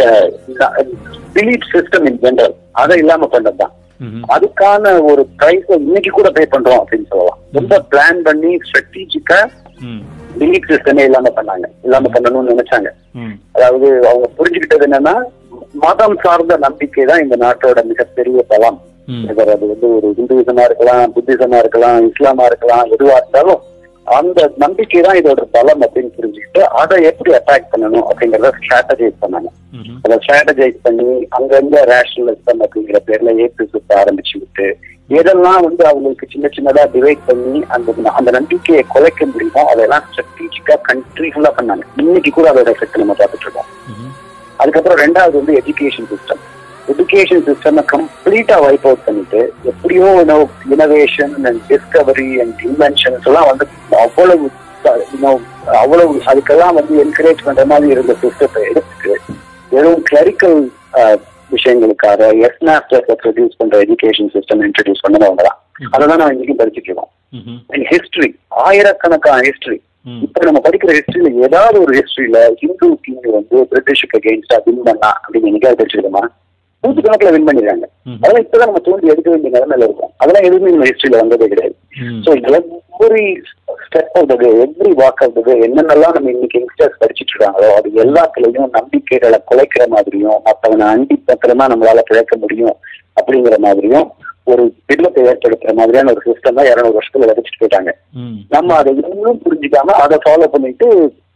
belief system in general அதை இல்லாம பண்ணதுதான் ம் அதுக்கான ஒரு பிரைஸ் இன்னைக்கு கூட பே பண்றோம் அப்படின்னு சொல்லலாம் ரொம்ப பிளான் பண்ணி ஸ்ட்ராட்டஜிக்கா ம் பிலீஃப் சிஸ்டமே இல்லாம பண்ணாங்க இல்லாம பண்ணணும்னு நினைச்சாங்க ம் அதாவது அவங்க புரிஞ்சுக்கிட்டது என்னன்னா மதம் சார்ந்த நம்பிக்கை தான் இந்த நாட்டோட மிகப்பெரிய பலம் ம் Whether அது வந்து ஒரு இந்துவிசமா இருக்கலாம் புத்திசமா இருக்கலாம் இஸ்லாமா இருக்கலாம் எதுவா இருந்தாலும் அந்த நம்பிக்கை தான் இதோட பலம் அப்படின்னு புரிஞ்சுக்கிட்டு அதை எப்படி அட்டாக் பண்ணணும் அப்படிங்கறத ஸ்ட்ராட்டஜைஸ் பண்ணாங்க ம் அதை ஸ்ட்ராட்டஜைஸ் பண்ணி அங்கங்க ரேஷனலிசம் அப்படிங்கிற பேர்ல ஏற்று சுத்த ஆரம்பிச்சு விட்டு எதெல்லாம் வந்து அவங்களுக்கு சின்ன சின்னதா டிவைட் பண்ணி அந்த அந்த நம்பிக்கையை குலைக்க முடியுமோ அதெல்லாம் ஸ்ட்ராட்டஜிக்கா கண்ட்ரி ஃபுல்லா பண்ணாங்க இன்னைக்கு கூட அதோட எஃபெக்ட் நம்ம பார்த்துட்டு இருக்கோம் ம் அதுக்கப்புறம் ரெண்டாவது வந்து எஜுகேஷன் சிஸ்டம் எஜுகேஷன் சிஸ்டம் கம்ப்ளீட்டா வைப் அவுட் பண்ணிட்டு எப்படியோ innovation and discovery and inventions எல்லாம் வந்து அவ்வளவு you know, அவ்வளவு அதுக்கெல்லாம் வந்து என்கரேஜ் பண்ற மாதிரி இருந்த சிஸ்டத்தை எடுத்துட்டு வெறும் கிளரிக்கல் விஷயங்களுக்காக எஸ் மாஸ்டர்ஸை ப்ரொடியூஸ் பண்ற எஜுகேஷன் சிஸ்டம் இன்ட்ரடியூஸ் பண்ணதவங்க தான் அதை தான் நம்ம இன்னைக்கு படிச்சுட்டு இருக்கோம் ம் ஹிஸ்டரி ஆயிரக்கணக்கான ஹிஸ்டரி ம் இப்ப நம்ம படிக்கிற ஹிஸ்டரியில ஏதாவது ஒரு ஹிஸ்டரியில ஹிந்து டீம் வந்து பிரிட்டிஷுக்கு அகேன்ஸ்டா வின் பண்ணா அப்படின்னு என்னைக்காவது படிச்சிருக்கோமா நூற்றுக்கணக்கில் வின் பண்ணிடுறாங்க ம். அதெல்லாம் இப்பதான் நம்ம தோண்டி எடுக்க வேண்டிய நிலைமையில இருக்கும் அதெல்லாம் எதுவுமே நம்ம ஹிஸ்டரியில வந்ததே கிடையாது ம் so every step of the every walk of the என்னென்னலாம் நம்ம இன்னைக்கு யங்ஸ்டர்ஸ் படிச்சிட்டு இருக்காங்களோ அது எல்லாத்துலயும் நம்பிக்கைகளை குலைக்கிற மாதிரியும் மற்றவனை அண்டி பத்திரமா நம்மளால பிழைக்க முடியும் அப்படிங்கிற மாதிரியும் ஒரு பில்லத்தை ஏற்படுத்துற மாதிரியான ஒரு சிஸ்டம் தான் இருநூறு வருஷத்துல விதைச்சிட்டு போயிட்டாங்க ம் நம்ம அதை இன்னும் புரிஞ்சுக்காம அதை ஃபாலோ பண்ணிட்டு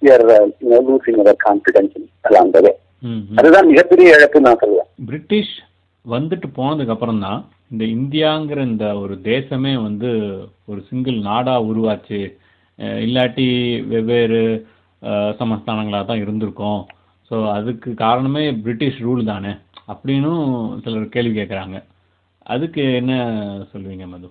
லூசிங் அவர் கான்பிடன்ஸ் எல்லாம் வே ம் ம் அதுதான் மிகப்பெரிய இழப்பு நான் சொல்லுவேன் பிரிட்டிஷ் வந்துட்டு போனதுக்கு அப்புறம் தான் இந்த இந்தியாங்கிற இந்த ஒரு தேசமே வந்து ஒரு சிங்கிள் நாடா உருவாச்சு அஹ் இல்லாட்டி வெவ்வேறு அஹ், சமஸ்தானங்களாக தான் இருந்திருக்கோம் ஸோ அதுக்கு காரணமே பிரிட்டிஷ் ரூல் தானே அப்படின்னும் சிலர் கேள்வி கேட்குறாங்க அதுக்கு என்ன சொல்லுவீங்க மது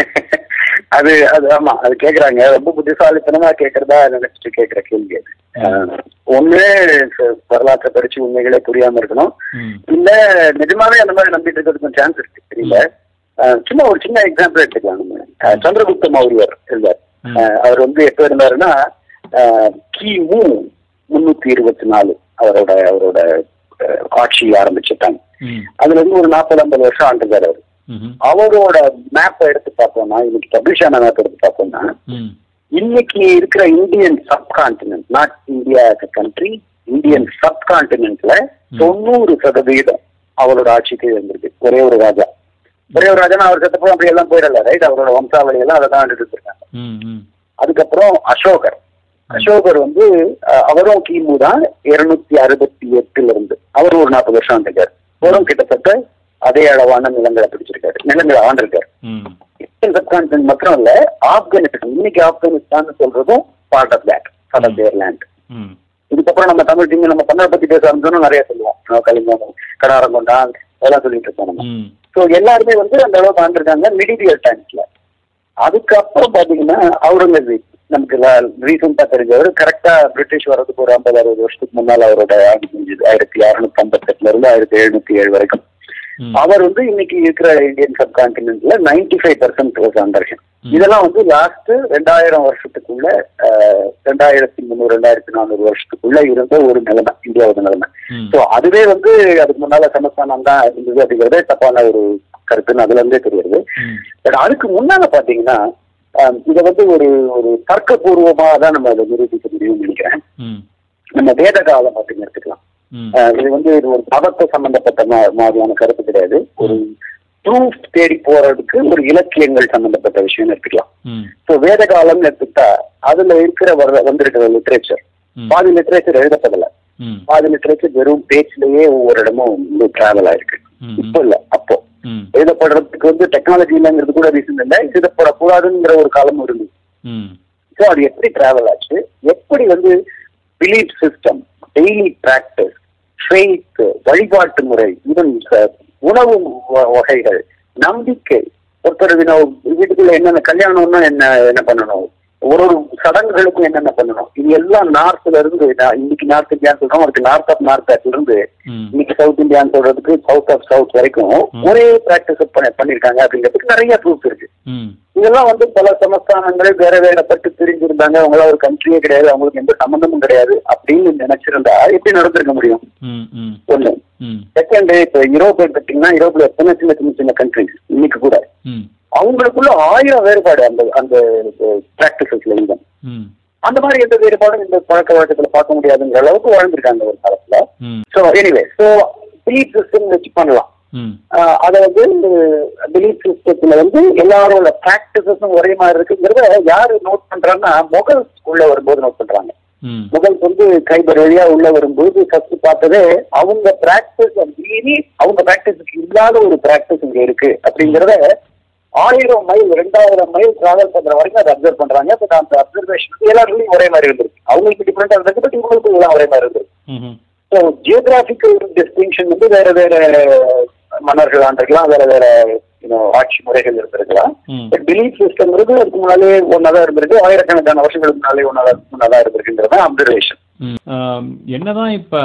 அது அது ஆமா அது கேக்குறாங்க ரொம்ப புத்திசாலித்தனமா கேக்குறதா நினைச்சிட்டு கேக்குற கேள்வி அது அஹ், ஒண்ணு ச- வரலாற்றை படிச்சு உண்மைகளே புரியாம இருக்கணும் ம் இல்ல நிஜமாவே அந்த மாதிரி நம்பிட்டு இருக்கிறதுக்கு சான்ஸ் இருக்கு தெரியல அஹ், சும்மா ஒரு சின்ன எக்ஸாம்பிள் எடுத்துக்கலாம் நம்ம அஹ், சந்திரகுப்த மௌரியர் இருந்தார் ம். அஹ், அவர் வந்து எப்ப இருந்தாருன்னா அஹ், கிமு முன்னூத்தி இருபத்தி நாலு அவரோட அவரோட அஹ், ஆட்சி ஆரம்பிச்சுட்டாங்க ம் அதுல இருந்து ஒரு நாற்பது ஐம்பது வருஷம் ஆண்டுக்கார் அவர் ம் அவரோட மேப்பை எடுத்து பார்த்தோம்னா இன்னைக்கு பப்ளிஷ் ஆன மேப் எடுத்து பார்த்தோம்னா ம் இன்னைக்கு இருக்கிற Indian subcontinent not India country Indian சப்கான்டினென்ட்ல தொண்ணூறு சதவீதம் அவரோட ஆட்சிக்கு இருந்திருக்கு ஒரே ஒரு ராஜா ஒரே ஒரு ராஜா அவர் செத்தப்போ அப்படி எல்லாம் போயிடல ரைட் அவரோட வம்சாவளி எல்லாம் அதை தான் இருக்காங்க ம் ம் அதுக்கப்புறம் அசோகர் அசோகர் வந்து அஹ், அவரும் கிமு தான் இருநூத்தி அறுபத்தி எட்டுல இருந்து அவரும் ஒரு நாற்பது வருஷம் ஆண்டிருக்காரு அவரும் கிட்டத்தட்ட அதே அளவான நிலங்களை பிடிச்சிருக்காரு நிலங்களை ஆண்டிருக்காரு ம் இந்தியன் சப்கான்டினென்ட் மட்டும் இல்ல ஆப்கானிஸ்தான் இன்னைக்கு ஆப்கானிஸ்தான் சொல்றதும் part of that part of their land ம் இதுக்கப்புறம் நம்ம தமிழ் டீம் நம்ம தமிழை பத்தி பேச ஆரம்பிச்சோம்னா நிறைய சொல்லுவோம் நம்ம கலிங்கம் கடாரங்கொண்டான் அதெல்லாம் சொல்லிட்டு இருக்கோம் நம்ம ம் ஸோ எல்லாருமே வந்து அந்த அளவுக்கு ஆண்டிருக்காங்க மிடிவியல் டைம்ஸ்ல அதுக்கப்புறம் பாத்தீங்கன்னா அவுரங்கசீப் நமக்கு ரீசெண்டா தெரிஞ்சவர் கரெக்டா பிரிட்டிஷ் வர்றதுக்கு ஒரு ஐம்பது அறுபது வருஷத்துக்கு முன்னால் அவரோட ஆட்சி முடிஞ்சது ஆயிரத்தி அறுநூத்தி ஐம்பத்தெட்டுல இருந்து ஆயிரத்தி எழுநூத்தி ஏழு வரைக்கும் ம் அவர் வந்து இன்னைக்கு இருக்கிற இந்தியன் சப்கான்டினென்ட்ல நைன்டி ஃபைவ் பர்சன்ட் அண்டர்ஷன் ம். இதெல்லாம் வந்து லாஸ்ட் ரெண்டாயிரம் வருஷத்துக்குள்ள அஹ், ரெண்டாயிரத்தி முந்நூறு ரெண்டாயிரத்தி நானூறு வருஷத்துக்குள்ள இருந்த ஒரு நிலைமை இந்தியாவோட நிலைமை ம் ஸோ அதுவே வந்து அதுக்கு முன்னால சமஸ்தானம் தான் இருந்தது அப்படிங்கிறதே தப்பான ஒரு கருத்துன்னு அதுல இருந்தே தெரியுது ம் பட் அதுக்கு முன்னால பாத்தீங்கன்னா அஹ், இதை வந்து ஒரு ஒரு தர்க்கபூர்வமா தான் நம்ம அதை நிரூபிக்க முடியும்னு நினைக்கிறேன் ம் நம்ம வேத காலம் அப்படின்னு எடுத்துக்கலாம் ம் அஹ் இது வந்து இது ஒரு மதத்தை சம்பந்தப்பட்ட மா- மாதிரியான கருத்து கிடையாது ஒரு ப்ரூஃப் தேடி போறதுக்கு ஒரு இலக்கியங்கள் சம்பந்தப்பட்ட விஷயம் எடுத்துக்கலாம் ம் ஸோ வேத காலம்னு எடுத்துக்கிட்டா அதுல இருக்கிற வர வந்திருக்கிற லிட்ரேச்சர் ம் பாதி லிட்ரேச்சர் எழுதப்படல ம் பாதி லிட்ரேச்சர் வெறும் பேச்சிலேயே ஒவ்வொரு இடமும் வந்து டிராவல் ஆயிருக்கு ம் இப்போ இல்ல அப்ப ம் எழுதப்படுறதுக்கு வந்து டெக்னாலஜி இல்லைங்கிறது கூட ரீசன் இல்லை எழுதப்படக்கூடாதுங்கிற ஒரு காலமும் இருந்தது ம் ஸோ அது எப்படி டிராவல் ஆச்சு எப்படி வந்து belief system daily practice faith வழிபாட்டு முறை ஈவன் உணவு வ- வகைகள் நம்பிக்கை ஒருத்தர் தினம் வீட்டுக்குள்ள என்னென்ன கல்யாணம்னா என்ன என்ன பண்ணணும் ஒரு ஒரு சடங்குகளுக்கும் என்னென்ன பண்ணணும் இது எல்லாம் நார்த்ல இருந்து நான் இன்னைக்கு நார்த் இந்தியான்னு சொல்றோம் அதுக்கு நார்த் ஆஃப் நார்த் இருந்து ம் இன்னைக்கு சவுத் இந்தியான்னு சொல்றதுக்கு சவுத் ஆஃப் சவுத் வரைக்கும் ம். ஒரே பிராக்டிஸ் பண்ணிருக்காங்க அப்படிங்கிறதுக்கு நிறைய ப்ரூஃப் இருக்கு ம் இதெல்லாம் வந்து பல சமஸ்தானங்களே வேற வேற பட்டு பிரிஞ்சிருந்தாங்க அவங்கள ஒரு கண்ட்ரியே கிடையாது அவங்களுக்கு எந்த சம்பந்தமும் கிடையாது அப்படின்னு நினைச்சிருந்தா எப்படி நடந்திருக்க முடியும் ம் ம் ஒண்ணு ம் செகண்ட் இப்ப யூரோப் எடுத்துட்டீங்கன்னா யூரோப்ல எத்தனை சின்ன சின்ன சின்ன கண்ட்ரிஸ் இன்னைக்கு கூட ம் அவங்களுக்குள்ள ஆயிரம் வேறுபாடு அந்த அந்த பிராக்டிசஸ்ல இருந்து ம் அந்த மாதிரி எந்த வேறுபாடும் இந்த பழக்க வழக்கத்துல பார்க்க முடியாதுங்கிற அளவுக்கு வாழ்ந்திருக்காங்க ஒரு காலத்துல ம் so anyway so belief system வச்சு பண்ணலாம் ம் ஆஹ் அதை வந்து பிலீஃப் சிஸ்டத்துல வந்து எல்லாரோட பிராக்டிசஸும் ஒரே மாதிரி இருக்குங்கிறத யாரு நோட் பண்றாங்கன்னா முகல்ஸ் உள்ள வரும்போது நோட் பண்றாங்க ம் முகல்ஸ் வந்து கைபர் வழியா உள்ள வரும்போது ஃபர்ஸ்ட் பார்த்ததே அவங்க பிராக்டிஸ் மீறி அவங்க பிராக்டிஸ்க்கு இல்லாத ஒரு பிராக்டிஸ் இங்க இருக்கு அப்படிங்கிறத ஆயிரம் மைல் ரெண்டாயிரம் மைல் டிராவல் பண்ற வரைக்கும் அதை அப்சர்வ் பண்றாங்க பட் அந்த அப்சர்வேஷன் எல்லாருக்கும் ஒரே மாதிரி இருந்திருக்கு அவங்களுக்கு டிஃபரெண்டா இருந்திருக்கு பட் இவங்களுக்கும் எல்லாம் ஒரே மாதிரி இருந்திருக்கு ம் ஸோ ஜியோகிராபிக்கல் டிஸ்டிங்ஷன் வந்து வேற வேற மன்னர்கள் ஆண்டிருக்கலாம் வேற வேற you know, ஆட்சி முறைகள் இருந்திருக்கலாம் ம் பட் பிலீஃப் சிஸ்டம்ங்கிறது அதுக்கு முன்னாலே ஒன்னாதான் இருந்திருக்கு ஆயிரக்கணக்கான வருஷங்களுக்கு முன்னாலே ஒன்னாதான் முன்னாதான் இருந்திருக்குங்கிறது அப்சர்வேஷன் ம். ஆம், என்னதான் இப்போ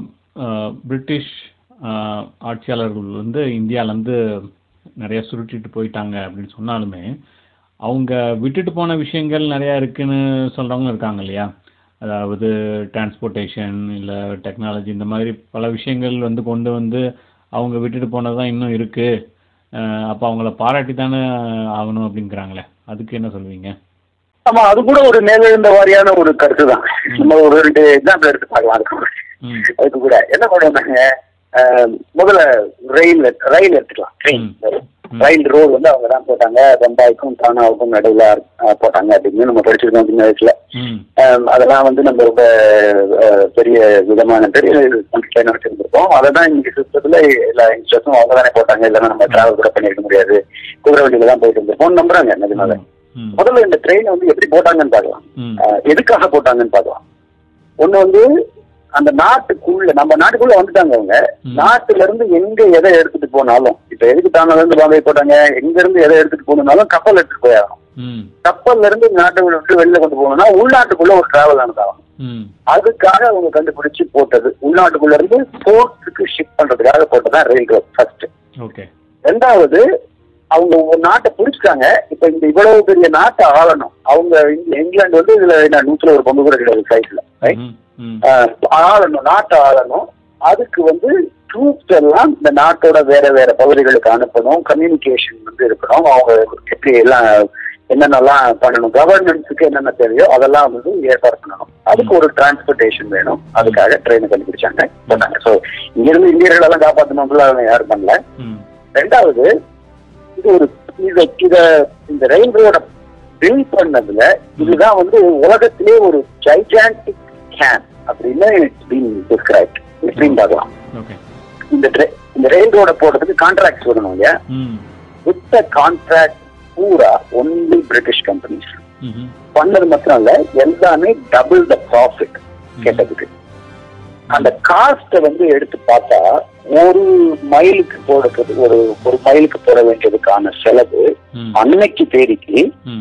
பிரிட்டிஷ் ஆ, ஆட்சியாளர்கள் வந்து இந்தியாவிலேருந்து நிறைய சுருட்டிட்டு போயிட்டாங்க அப்படின்னு சொன்னாலுமே அவங்க விட்டுட்டு போன விஷயங்கள் நிறையா இருக்குன்னு சொல்கிறவங்க இருக்காங்க இல்லையா அதாவது டிரான்ஸ்போர்ட்டேஷன் இல்லை டெக்னாலஜி இந்த மாதிரி பல விஷயங்கள் வந்து கொண்டு வந்து அவங்க விட்டுட்டு போனது தான் இன்னும் இருக்குது அப்போ அவங்கள பாராட்டி தானே ஆகணும் அப்படிங்கிறாங்களே அதுக்கு என்ன சொல்லுவீங்க ஆமா அது கூட ஒரு மேலெழுந்த வாரியான ஒரு கருத்து தான் நம்ம ஒரு ரெண்டு எக்ஸாம்பிள் எடுத்து பார்க்கலாம் அதுக்கு ம் அதுக்கு கூட என்ன பண்ணுவாங்க அஹ், முதல்ல ரயில் ரயில் எடுத்துக்கலாம் ட்ரெயின் ம். ம். ரயில் ரோடு வந்து அவங்க தான் போட்டாங்க பம்பாய்க்கும் தானாவுக்கும் நடுவில் போட்டாங்க அப்படின்னு நம்ம படிச்சிருக்கோம் சின்ன வயசுல ம் அஹ், அதெல்லாம் வந்து நம்ம ரொம்ப அஹ், பெரிய விதமான பெரிய கணக்கில் நடத்திருந்திருக்கோம் அதை தான் இன்னைக்கு சிஸ்டத்துல எல்லா இன்ஸ்டர்ஸும் அவங்க தானே போட்டாங்க இல்லைன்னா நம்ம டிராவல் கூட பண்ணிருக்க முடியாது குதிரை வண்டியில தான் போயிட்டு இருந்திருப்போம் நம்புறாங்க நிஜமாவே ம் முதல்ல இந்த ட்ரெயினை வந்து எப்படி போட்டாங்கன்னு பார்க்கலாம் ம் அஹ், எதுக்காக போட்டாங்கன்னு பார்க்கலாம் ஒண்ணு வந்து அந்த நாட்டுக்குள்ள நம்ம நாட்டுக்குள்ள வந்துட்டாங்க அவங்க ம். நாட்டுல இருந்து எங்க எதை எடுத்துட்டு போனாலும் இப்ப எதுக்கு தானால இருந்து பாம்பே போட்டாங்க எங்க இருந்து எதை எடுத்துட்டு போகணும்னாலும் கப்பல் எடுத்துட்டு போயாகணும் ம் கப்பல்ல இருந்து நாட்டை விட்டு வெளில கொண்டு போகணும்னா உள்நாட்டுக்குள்ள ஒரு டிராவல் ஆனதாகும் ம் அதுக்காக அவங்க கண்டுபிடிச்சு போட்டது உள்நாட்டுக்குள்ள இருந்து போர்ட்ஸுக்கு ஷிப் பண்றதுக்காக போட்டதான் ரயில் ரோட் ஃபர்ஸ்ட் ஓகே ரெண்டாவது அவங்க ஒரு நாட்டை பிடிச்சிட்டாங்க இப்ப இந்த இவ்வளவு பெரிய நாட்டை ஆளணும் அவங்க இங்க- இங்கிலாந்து வந்து இதுல என்ன நூத்துல ஒரு பங்கு கூட கிடையாது சைட்ல ம் ம் ஆளணும் நாட்டை ஆளணும் அதுக்கு வந்து ட்ரூப்ஸ் எல்லாம் இந்த நாட்டோட வேற வேற பகுதிகளுக்கு அனுப்பணும் கம்யூனிகேஷன் வந்து இருக்கணும் அவங்க எப்படி எல்லாம் என்னென்னலாம் பண்ணணும் கவர்னன்ஸுக்கு என்னென்ன தேவையோ அதெல்லாம் வந்து ஏற்பாடு பண்ணணும் அதுக்கு ஒரு டிரான்ஸ்போர்ட்டேஷன் வேணும் அதுக்காக ட்ரெயினை கண்டுபிடிச்சாங்க போட்டாங்க ஸோ இங்கிருந்து இந்தியர்களெல்லாம் காப்பாற்றணும்ல யாரும் பண்ணல ம் ரெண்டாவது இது ஒரு இத இத இந்த ரயில்வேயோட பில் பண்ணதுல இதுதான் வந்து உலகத்திலே ஒரு ஜைஜான்டிக் கேன் அப்படின்னு பீன் டிஸ்கிரைப் எப்படின்னு பார்க்கலாம் ஓகே இந்த tra- இந்த ரயில் ரோட போடுறதுக்கு கான்ட்ராக்ட்ஸ் வரணும் இல்லையா ம் வித் கான்ட்ராக்ட் பூரா ஒன்லி பிரிட்டிஷ் கம்பெனிஸ் ம் பண்ணது மாத்திரம் இல்ல எல்லாமே டபுள் த ப்ராஃபிட் கேட்டதுக்கு அந்த காஸ்ட்டை வந்து எடுத்து பார்த்தா ஒரு மைலுக்கு போடுறது ஒரு ஒரு மைலுக்கு போட வேண்டியதுக்கான செலவு ம் அன்னைக்கு தேதிக்கு ம்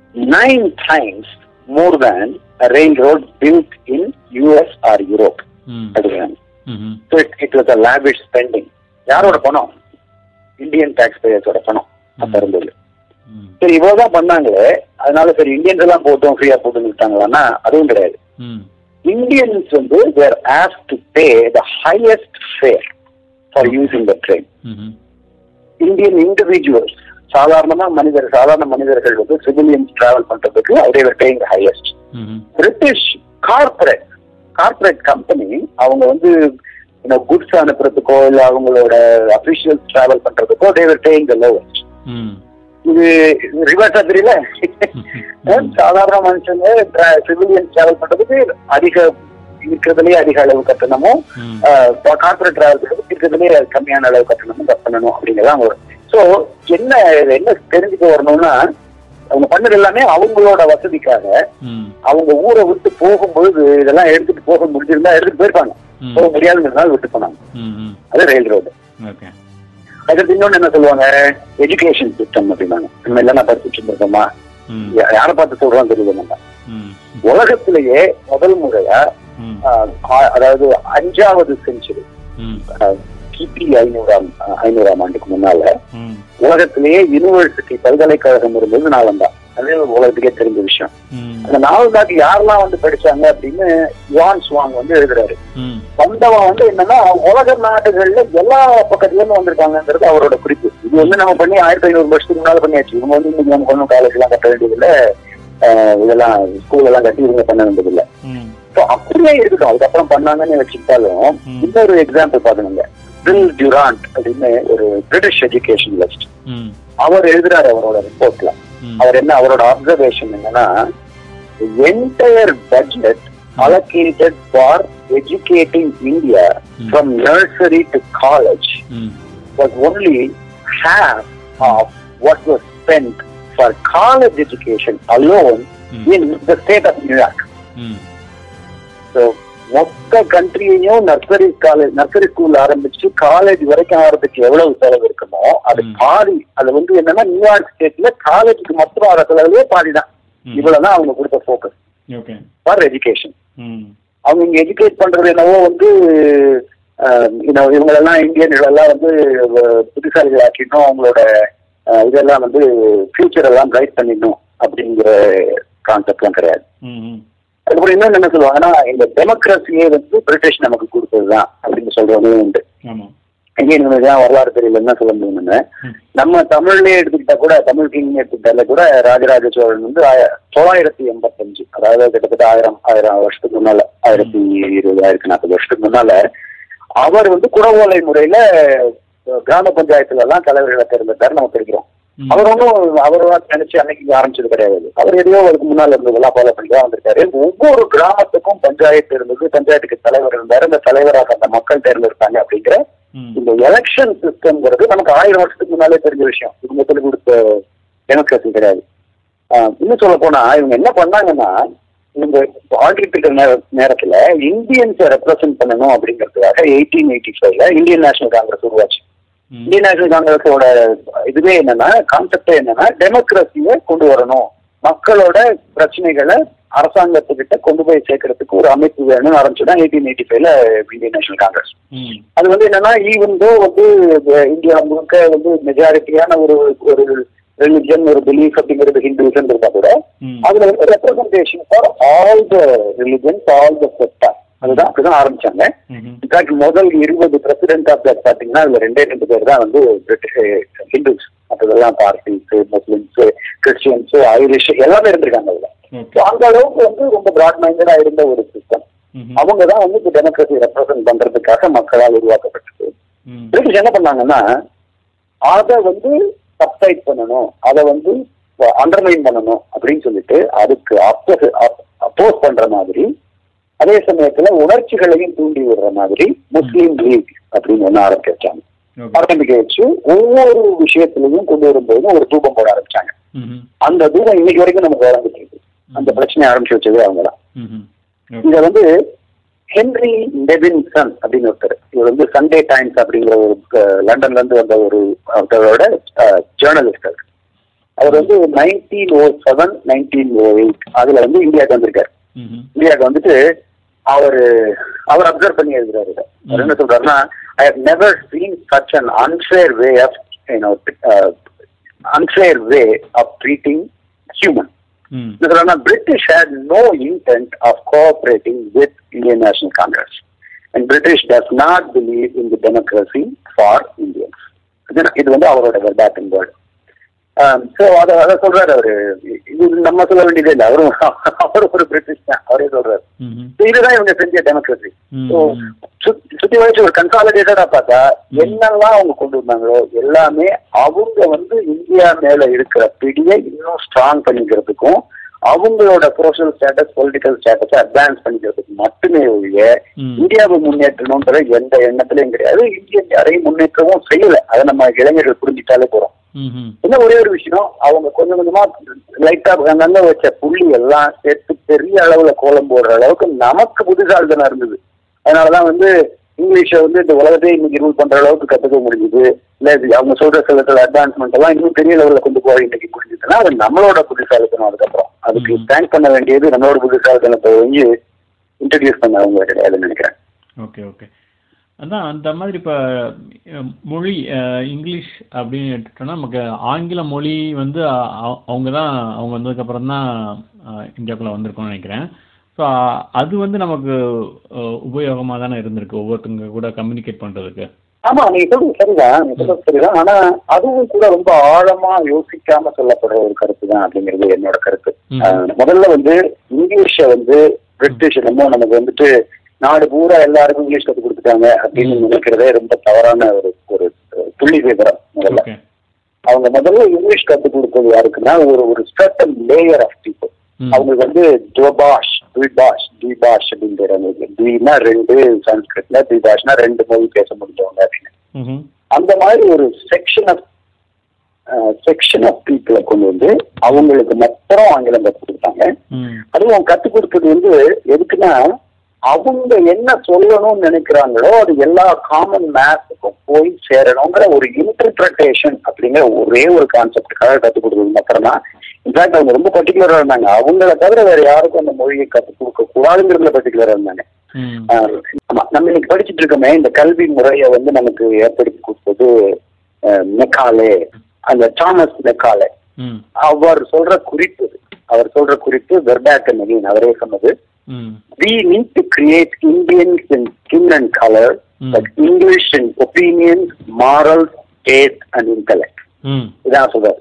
nine times more than railroad built in US or Europe hmm அதுதான் ம் it was a lavish spending யாரோட பணம் இந்தியன் டாக்ஸ் பேயர்ஸோட பணம் அப்ப இருந்தது ம் சரி இவ்வளவுதான் பண்ணாங்களே அதனால சரி இந்தியன்ஸ் எல்லாம் போட்டோம் ஃப்ரீயா போட்டு விட்டாங்களான்னா அதுவும் கிடையாது ம் இந்தியன்ஸ் வந்து there has to pay the highest fare for using the train hmm Indian individuals சாதாரணமா மனிதர் சாதாரண மனிதர்கள் வந்து சிவிலியன்ஸ் டிராவல் பண்றதுக்கு அவரே paying highest hmm British corporate corporate company அவங்க வந்து குட்ஸ் அனுப்புறதுக்கோ இல்ல அவங்களோட அபிஷியல்ஸ் டிராவல் பண்றதுக்கோ தேவர் பேயிங் த லோவஸ்ட் ம் இது ரிவர்ஸா தெரியல சாதாரண மனுஷங்க சிவிலியன் டிராவல் பண்றதுக்கு அதிக இருக்கிறதுலயே அதிக அளவு கட்டணமும் ம் கார்பரேட் டிராவல்ஸ் இருக்கிறதுலயே கம்மியான அளவு கட்டணமும் கட் பண்ணணும் அப்படிங்கறதான் வரும் ஸோ என்ன என்ன தெரிஞ்சுக்க வரணும்னா அவங்க பண்ணது எல்லாமே அவங்களோட வசதிக்காக ம் அவங்க ஊரை விட்டு போகும்பொழுது இதெல்லாம் எடுத்துட்டு போக முடிஞ்சிருந்தா எடுத்துட்டு போயிருப்பாங்க ம். போக முடியாதுங்கிறதுனால விட்டு போனாங்க ம் ம் அது ரயில் ரோடு ஓகே அதுக்கு இன்னொன்னு என்ன சொல்லுவாங்க எஜுகேஷன் சிஸ்டம் அப்படின்னாங்க நம்ம எல்லாம் நான் படிச்சுட்டு இருந்தோமா ம் யா- யாரை பார்த்து சொல்றோம் தெரியல நம்ம ம் உலகத்திலேயே முதல் முறையா ம் ஆஹ், ஆ- அதாவது அஞ்சாவது செஞ்சுரி ம் கிபி ஐநூறாம் ஐநூறாம் ஆண்டுக்கு முன்னால ம் உலகத்திலேயே யூனிவர்சிட்டி பல்கலைக்கழகம் இருந்தது நாலந்தா அது உலகத்துக்கே தெரிஞ்ச விஷயம் ம் அந்த நாலந்தாக்கு யாரெல்லாம் வந்து படிச்சாங்க அப்படின்னு யுவான் ஸ்வாங் வந்து எழுதுறாரு ம் வந்தவன் வந்து என்னன்னா உலக நாடுகள்ல எல்லா பக்கத்துல இருந்து வந்திருக்காங்கிறது அவரோட குறிப்பு இது வந்து நம்ம பண்ணி ஆயிரத்தி ஐநூறு வருஷத்துக்கு முன்னால பண்ணியாச்சு இவங்க வந்து இன்னைக்கு நமக்கு ஒன்றும் காலேஜ் எல்லாம் கட்ட வேண்டியதில்ல ஆஹ் இதெல்லாம் ஸ்கூல் எல்லாம் கட்டி இவங்க பண்ண வேண்டியதில்லை ம் ஸோ அப்படியே இருக்கட்டும் அதுக்கப்புறம் பண்ணாங்கன்னு வச்சுக்கிட்டாலும் ம். இன்னொரு எக்ஸாம்பிள் பாக்கணுங்க பில் டியூராண்ட் அப்படின்னு ஒரு பிரிட்டிஷ் எஜுகேஷனலிஸ்ட் ம் அவர் எழுதுறாரு அவரோட ரிப்போர்ட்ல ம் அவர் என்ன அவரோட அப்சர்வேஷன் என்னன்னா entire budget allocated for educating India Hmm. From nursery to college hmm was only half of what was spent for college education alone ம் in the state of New York. ம் ஸோ மொத்த கண்ட்ரியையும் நர்சரி காலேஜ் நர்சரி ஸ்கூல் ஆரம்பிச்சு காலேஜ் வரைக்கும் ஆகிறதுக்கு எவ்வளவு செலவு இருக்குமோ அது ம். பாதி அது வந்து என்னன்னா நியூயார்க் ஸ்டேட்ல காலேஜுக்கு மட்டும் ஆகிற செலவுலயே பாதி தான் ம். இவ்வளவுதான் அவங்க கொடுத்த ஃபோக்கஸ் ஓகே ஃபார் எஜுகேஷன் ம் அவங்க இங்க எஜுகேட் பண்றது என்னவோ வந்து ஆஹ், you know, இவங்களெல்லாம் இந்தியன்கள் எல்லாம் வந்து அஹ், புத்திசாலிகள் ஆக்கிடணும் அவங்களோட ஆஹ், இதெல்லாம் வந்து ஃபியூச்சர் எல்லாம் கைட் பண்ணிடணும் அப்படிங்கிற கான்செப்ட்லாம் கிடையாது ம் ம் அதுக்கப்புறம் இன்னொன்று என்ன சொல்லுவாங்கன்னா இந்த டெமோக்ரஸியே வந்து பிரிட்டிஷ் நமக்கு கொடுத்ததுதான் அப்படின்னு சொல்றவங்களும் உண்டு ஆமாம் எங்கே உங்களுக்கு ஏன் வரலாறு தெரியல என்ன சொல்ல முடியும்னு ம். நம்ம தமிழ்லயே எடுத்துக்கிட்டா கூட தமிழ் கிங் எடுத்துக்கிட்டால கூட ராஜராஜ சோழன் வந்து ஆய- தொள்ளாயிரத்தி எண்பத்தஞ்சு அதாவது கிட்டத்தட்ட ஆயிரம் ஆயிரம் வருஷத்துக்கு முன்னால ஆயிரத்தி இருபது ஆயிரத்தி நாற்பது வருஷத்துக்கு முன்னால அவர் வந்து குடவோலை முறையில அஹ், கிராம பஞ்சாயத்துல எல்லாம் தலைவர்களை தேர்ந்தெடுத்தாரு நம்ம தெரிகிறோம் ம். அவர் ஒன்றும் அவரோட நினைச்சு அன்னைக்கு ஆரம்பிச்சது கிடையாது அவர் எதையோ அதுக்கு முன்னால இருந்ததெல்லாம் ஃபாலோ பண்ணி தான் வந்திருக்காரு ஒவ்வொரு கிராமத்துக்கும் பஞ்சாயத்து இருந்தது பஞ்சாயத்துக்கு தலைவர் இருந்தாரு அந்த தலைவராக அந்த மக்கள் தேர்ந்தெடுத்தாங்க அப்படிங்கிற ம் இந்த எலெக்ஷன் சிஸ்டம்ங்கிறது நமக்கு ஆயிரம் வருஷத்துக்கு முன்னாலே தெரிஞ்ச விஷயம் இவங்க சொல்லி கொடுத்த டெமோக்ரஸி கிடையாது ஆஹ் இன்னும் சொல்ல போனா இவங்க என்ன பண்ணாங்கன்னா இவங்க ஆடிட்டு இருக்கிற நேர- நேரத்துல இந்தியன்ஸை ரெப்ரசென்ட் பண்ணணும் அப்படிங்கிறதுக்காக எயிட்டீன் எயிட்டி ஃபைவ்ல இந்தியன் நேஷனல் காங்கிரஸ் உருவாச்சு ம் இந்தியன் நேஷனல் காங்கிரஸோட இதுவே என்னன்னா கான்செப்டே என்னன்னா டெமோக்ரஸியை கொண்டு வரணும் மக்களோட பிரச்சனைகளை அரசாங்கத்துக்கிட்ட கொண்டு போய் சேர்க்கறதுக்கு ஒரு அமைப்பு வேணும்னு ஆரம்பிச்சுதான் எயிட்டீன் எயிட்டி ஃபைவ்ல இந்தியன் நேஷனல் காங்கிரஸ் ம் அது வந்து என்னன்னா ஈவன் தோ வந்து அஹ், இந்தியா முழுக்க வந்து மெஜாரிட்டியான ஒரு ஒரு ரிலிஜன் ஒரு பிலீஃப் அப்படிங்கிறது ஹிந்துசம் இருந்தா கூட ம் அதுல வந்து representation for all the religions all the sector அதுதான் அப்படிதான் ஆரம்பிச்சாங்க ம் இன்ஃபேக்ட் முதல் இருபது பிரசிடென்ட் ஆஃப் தட் பாத்தீங்கன்னா அதுல ரெண்டே ரெண்டு பேர் தான் வந்து பிரிட்டிஷ் ஹிந்துஸ் மற்றதெல்லாம் பார்ட்டிஸ் முஸ்லிம்ஸ் கிறிஸ்டியன்ஸ் ஐரிஷ் எல்லாமே இருந்திருக்காங்க அதுல ஓகே So, அந்த அளவுக்கு வந்து ரொம்ப பிராட் மைண்டடா இருந்த ஒரு சிஸ்டம் ம் அவங்க தான் வந்து இந்த டெமோக்ரஸி ரெப்ரசென்ட் பண்றதுக்காக மக்களால் உருவாக்கப்பட்டது ம் பிரிட்டிஷ் என்ன பண்ணாங்கன்னா அதை வந்து சப்டைட் பண்ணணும் அதை வந்து அண்டர்லைன் பண்ணணும் அப்படின்னு சொல்லிட்டு அதுக்கு அப்போஸ் பண்ற மாதிரி அதே சமயத்துல உணர்ச்சிகளையும் தூண்டி விடுற மாதிரி முஸ்லீம் லீக் அப்படின்னு ஒண்ணு ஆரம்பிக்க வச்சாங்க ஓகே ஆரம்பிக்க வச்சு ஒவ்வொரு விஷயத்திலையும் கொண்டு வரும்போதும் ஒரு தூபம் போட ஆரம்பிச்சாங்க ம் அந்த தூபம் இன்னைக்கு வரைக்கும் நமக்கு வளர்ந்துட்டு இருக்கு அந்த பிரச்சனையை ஆரம்பிச்சு வச்சதே அவங்க தான் ம் இத வந்து ஹென்ரி லெவின்சன் அப்படின்னு ஒருத்தர் இவர் வந்து சண்டே டைம்ஸ் அப்படிங்கிற ஒரு அஹ், லண்டன்ல இருந்து வந்த ஒரு ஒருத்தரோட ஜேர்னலிஸ்ட் அவர் அவர் வந்து nineteen o seven nineteen o eight அதுல வந்து இந்தியாவுக்கு வந்திருக்காரு ம் இந்தியாவுக்கு வந்துட்டு அவர் அவர் அப்சர்வ் பண்ணி எழுதுறாரு இதை. அவர் என்ன சொல்றாருன்னா I have never seen such an unfair way of unfair way of treating human hmm British had no intent of cooperating with Indian National Congress. And British does not believe in the democracy for Indians. இது- இது வந்து அவரோட வெர்பாட்டன் வேர்டு ஸோ அதை அதை சொல்றாரு அவரு இது நம்ம சொல்ல வேண்டியதே இல்லை அவரும் அவர் ஒரு பிரிட்டிஷ் தான் அவரே சொல்றாரு ம் So இதுதான் இவங்க செஞ்ச டெமோக்ரஸி ம் ஸோ சுத்தி வச்சு ஒரு கன்சாலிடேட்டடா பார்த்தா என்னெல்லாம் அவங்க கொண்டு வந்தாங்களோ எல்லாமே அவங்க வந்து இந்தியா மேல இருக்கிற பிடியை இன்னும் ஸ்ட்ராங் பண்ணிக்கிறதுக்கும் அவங்களோட social status political status advance பண்ணிக்கிறதுக்கு மட்டுமே ஒழிய ம். இந்தியாவை முன்னேற்றணும்ன்ற எந்த எண்ணத்திலையும் கிடையாது இந்தியன் யாரையும் முன்னேற்றவும் செய்யல அதை நம்ம இளைஞர்கள் புரிஞ்சுட்டாலே போறோம் ம்ஹும். இன்னும் ஒரே ஒரு விஷயம் அவங்க கொஞ்சம் கொஞ்சமா லைட்டா அங்கங்க வச்ச புள்ளி எல்லாம் சேர்த்து பெரிய அளவுல கோலம் போடுற அளவுக்கு நமக்கு புத்திசாலித்தனம் இருந்தது அதனாலதான் வந்து இங்கிலீஷை வந்து இந்த உலகத்தையே இன்னைக்கு ரூல் பண்ற அளவுக்கு கத்துக்க முடிஞ்சுது இல்ல இது அவங்க சொல்ற சில சில அட்வான்ஸ்மெண்ட் எல்லாம் இன்னும் பெரிய லெவல்ல கொண்டு போக இன்னைக்கு முடிஞ்சதுன்னா அது நம்மளோட புத்திசாலித்தனம் அதுக்கப்புறம் அதுக்கு ம். தேங்க் பண்ண வேண்டியது நம்மளோட புத்திசாலித்தனத்தை வந்து இன்ட்ரடியூஸ் பண்ணவங்க கிடையாதுன்னு நினைக்கிறேன் ஓகே ஓகே அதான் அந்த மாதிரி இப்போ மொழி அஹ், இங்கிலீஷ் அப்படின்னு எடுத்துட்டோம்னா நமக்கு ஆங்கில மொழி வந்து அ- அ- அவங்க தான் அவங்க வந்ததுக்கப்புறம் தான் இந்தியாவுக்குள்ளே வந்திருக்கோம்னு நினைக்கிறேன் ஸோ அது வந்து நமக்கு உபயோகமாக தானே இருந்திருக்கு ஒவ்வொருத்தங்க கூட கம்யூனிகேட் பண்ணுறதுக்கு ஆமா நீங்க சொல்றது சரிதான் நீங்க சொல்றது சரிதான் ஆனா அதுவும் கூட ரொம்ப ஆழமா யோசிக்காம சொல்லப்படுற ஒரு கருத்து தான் அப்படிங்கிறது என்னோட கருத்து ம். அஹ், முதல்ல வந்து இங்கிலீஷ வந்து பிரிட்டிஷ் என்னமோ நமக்கு வந்துட்டு நாடு பூரா எல்லாருக்கும் இங்கிலீஷ் கத்து கொடுத்துட்டாங்க அப்படின்னு ம். நினைக்கிறதே ரொம்ப தவறான ஒரு ஒரு புள்ளி விவரம் முதல்ல ஓகே அவங்க முதல்ல இங்கிலீஷ் கத்து கொடுத்தது யாருக்குன்னா ஒரு ஒரு ஸ்பெஷல் லேயர் ஆஃப் பீப்புள் ம். அவங்களுக்கு வந்து துவபாஷ் துபாஷ் துபாஷ் அப்படிங்கிறாங்க துனா ரெண்டு சன்ஸ்கிருத்ல துபாஷ்னா ரெண்டு மொழி பேச முடிஞ்சவங்க அப்படின்னு ம்ஹும். அந்த மாதிரி ஒரு செக்ஷன் ஆஃப் செக்ஷன் ஆஃப் பீப்புளை கொண்டு வந்து அவங்களுக்கு மாத்திரம் ஆங்கிலம் கற்றுக் கொடுத்தாங்க ம் அதுவும் கற்றுக் கொடுத்தது வந்து எதுக்குன்னா அவங்க என்ன சொல்லணும்னு நினைக்கிறாங்களோ அது எல்லா காமன் மேத்ஸுக்கும் போய் சேரணுங்கிற ஒரு இன்டர்பிரட்டேஷன் அப்படிங்கிற ஒரே ஒரு கான்செப்டுக்காக கற்றுக் கொடுத்தது மாத்திரம்தான் இன்ஃபேக்ட் அவங்க ரொம்ப பர்டிகுலரா இருந்தாங்க அவங்கள தவிர வேற யாருக்கும் அந்த மொழியை கற்றுக் கொடுக்க கூடாதுங்கிறதுல பர்டிகுலரா இருந்தாங்க ம் ஆஹ் ஆமா நம்ம இன்னைக்கு படிச்சுட்டு இருக்கோமே இந்த கல்வி முறையை வந்து நமக்கு ஏற்படுத்தி கொடுத்தது ஆஹ் மெக்காலே அந்த தாமஸ் மெக்காலே ம் அவர் சொல்ற குறிப்பு இது. அவர் சொல்ற குறிப்பு வெர்பாட்டன் அகைன் அவரே சொன்னது ம் we need to create Indians in skin and color, Hmm. but English in opinions, morals, taste and intellect. ம் இதான் சொல்றாரு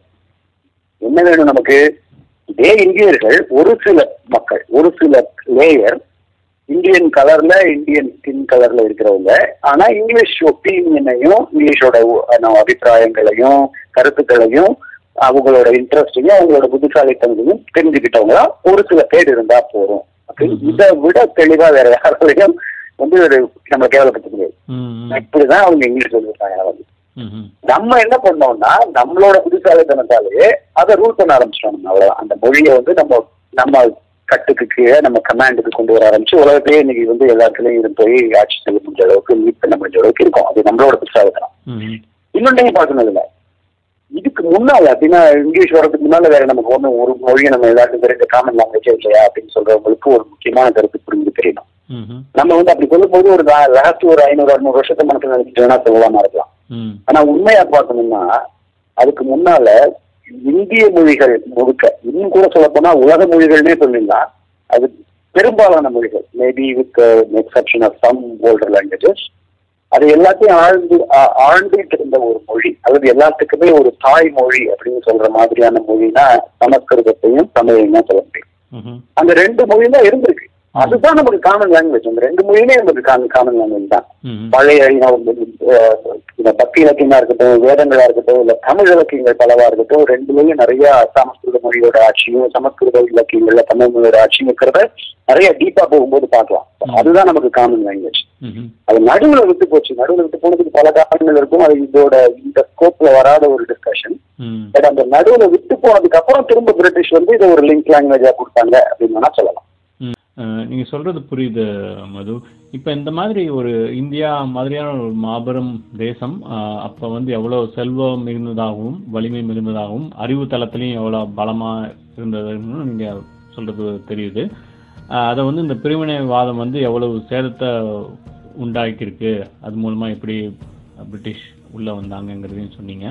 என்ன வேணும் நமக்கு இதே இந்தியர்கள் ஒரு சில மக்கள் ஒரு சில லேயர் இந்தியன் கலர்ல இந்தியன் ஸ்கின் கலர்ல இருக்கிறவங்க ஆனா இங்கிலீஷ் ஒப்பீனியனையும் இங்கிலீஷோட உ- நம்ம அபிப்பிராயங்களையும் கருத்துக்களையும் அவங்களோட இன்ட்ரெஸ்டையும் அவங்களோட புத்திசாலித்தனத்தையும் தெரிஞ்சுக்கிட்டவங்க தான் ஒரு சில பேர் இருந்தா போதும் அப்படின்னு ம்ஹும். இதை விட தெளிவா வேற யாராலையும் வந்து ஒரு நம்ம கேவலப்படுத்த முடியாது ம் இப்படிதான் அவங்க இங்கிலீஷ் சொல்லியிருக்காங்க வந்து ம் நம்ம என்ன பண்ணோம்னா நம்மளோட புத்திசாலித்தனத்தாலேயே அதை ரூல் பண்ண ஆரம்பிச்சிட்டோம் நம்ம அவ்வளவுதான் அந்த மொழியை வந்து நம்ம நம்ம கட்டுக்கு கீழே நம்ம கமாண்டுக்கு கொண்டு வர ஆரம்பிச்சு உலகத்தையே இன்னைக்கு வந்து எல்லாத்துலயும் இது போய் ஆட்சி செய்ய முடிஞ்ச அளவுக்கு மீட் பண்ண முடிஞ்ச அளவுக்கு இருக்கும் அது நம்மளோட புத்திசாலித்தனம் ம் இன்னொன்னையும் பார்க்கணும் இதுல இதுக்கு முன்னால அப்படின்னா இங்கிலீஷ் வரதுக்கு முன்னால வேற நமக்கு ஒண்ணு ஒரு மொழியை நம்ம எல்லாருக்கும் தெரிஞ்ச காமன் லாங்குவேஜ் இல்லையா அப்படின்னு சொல்றவங்களுக்கு ஒரு முக்கியமான கருத்து புரிஞ்சு தெரியணும் ம் நம்ம வந்து அப்படி சொல்லும்போது ஒரு லாஸ்ட் ஒரு ஐநூறு அறுநூறு வருஷத்தை மனசுல நினைச்சிட்டு வேணா சொல்லலாமா இருக்கலாம் ம் ஆனா உண்மையா பார்க்கணும்னா அதுக்கு முன்னால இந்திய மொழிகள் முழுக்க இன்னும் கூட சொல்ல போனா உலக மொழிகள்னே சொல்லிடலாம் அது பெரும்பாலான மொழிகள் maybe with exception of some older languages அது எல்லாத்தையும் ஆழ்ந்து ஆ- ஆழ்ந்துட்டு இருந்த ஒரு மொழி அதாவது எல்லாத்துக்குமே ஒரு தாய் மொழி அப்படின்னு சொல்ற மாதிரியான மொழினா சமஸ்கிருதத்தையும் தமிழையும் தான் சொல்ல முடியும் ம் அந்த ரெண்டு மொழியும் தான் இருந்திருக்கு அதுதான் நமக்கு காமன் லாங்குவேஜ் அந்த ரெண்டு மொழியுமே நமக்கு காமன் லாங்குவேஜ் தான் ம் பழைய you know, அஹ், இந்த பக்தி இலக்கியமா இருக்கட்டும் வேதங்களா இருக்கட்டும் இல்ல தமிழ் இலக்கியங்கள் பலவா இருக்கட்டும் ரெண்டுலயும் நிறைய சமஸ்கிருத மொழியோட ஆட்சியும் சமஸ்கிருத இலக்கியங்கள்ல தமிழ் மொழியோட ஆட்சியும் இருக்கிறத நிறைய டீப்பா போகும்போது பார்க்கலாம் அதுதான் நமக்கு காமன் லாங்குவேஜ் ம் அது நடுவுல விட்டு போச்சு நடுவுல விட்டு போனதுக்கு பல காரணங்கள் இருக்கும் அது இதோட இந்த ஸ்கோப்ல வராத ஒரு டிஸ்கஷன் ம் பட் அந்த நடுவுல விட்டு போனதுக்கு அப்புறம் திரும்ப பிரிட்டிஷ் வந்து இதை ஒரு லிங்க் லாங்குவேஜா கொடுத்தாங்க அப்படின்னு வேணா சொல்லலாம் ம். அஹ், நீங்க சொல்றது புரியுது மது இப்ப இந்த மாதிரி ஒரு இந்தியா மாதிரியான ஒரு மாபெரும் தேசம் அஹ், அப்ப வந்து எவ்வளவு செல்வம் மிகுந்ததாகவும் வலிமை மிகுந்ததாகவும் அறிவு தளத்திலையும் எவ்வளவு பலமா இருந்ததுன்னு நீங்க சொல்றது தெரியுது அஹ், அதை வந்து இந்த பிரிவினைவாதம் வந்து எவ்வளவு சேதத்தை உண்டாக்கியிருக்கு அது மூலமா எப்படி பிரிட்டிஷ் உள்ள வந்தாங்கங்கிறதையும் சொன்னீங்க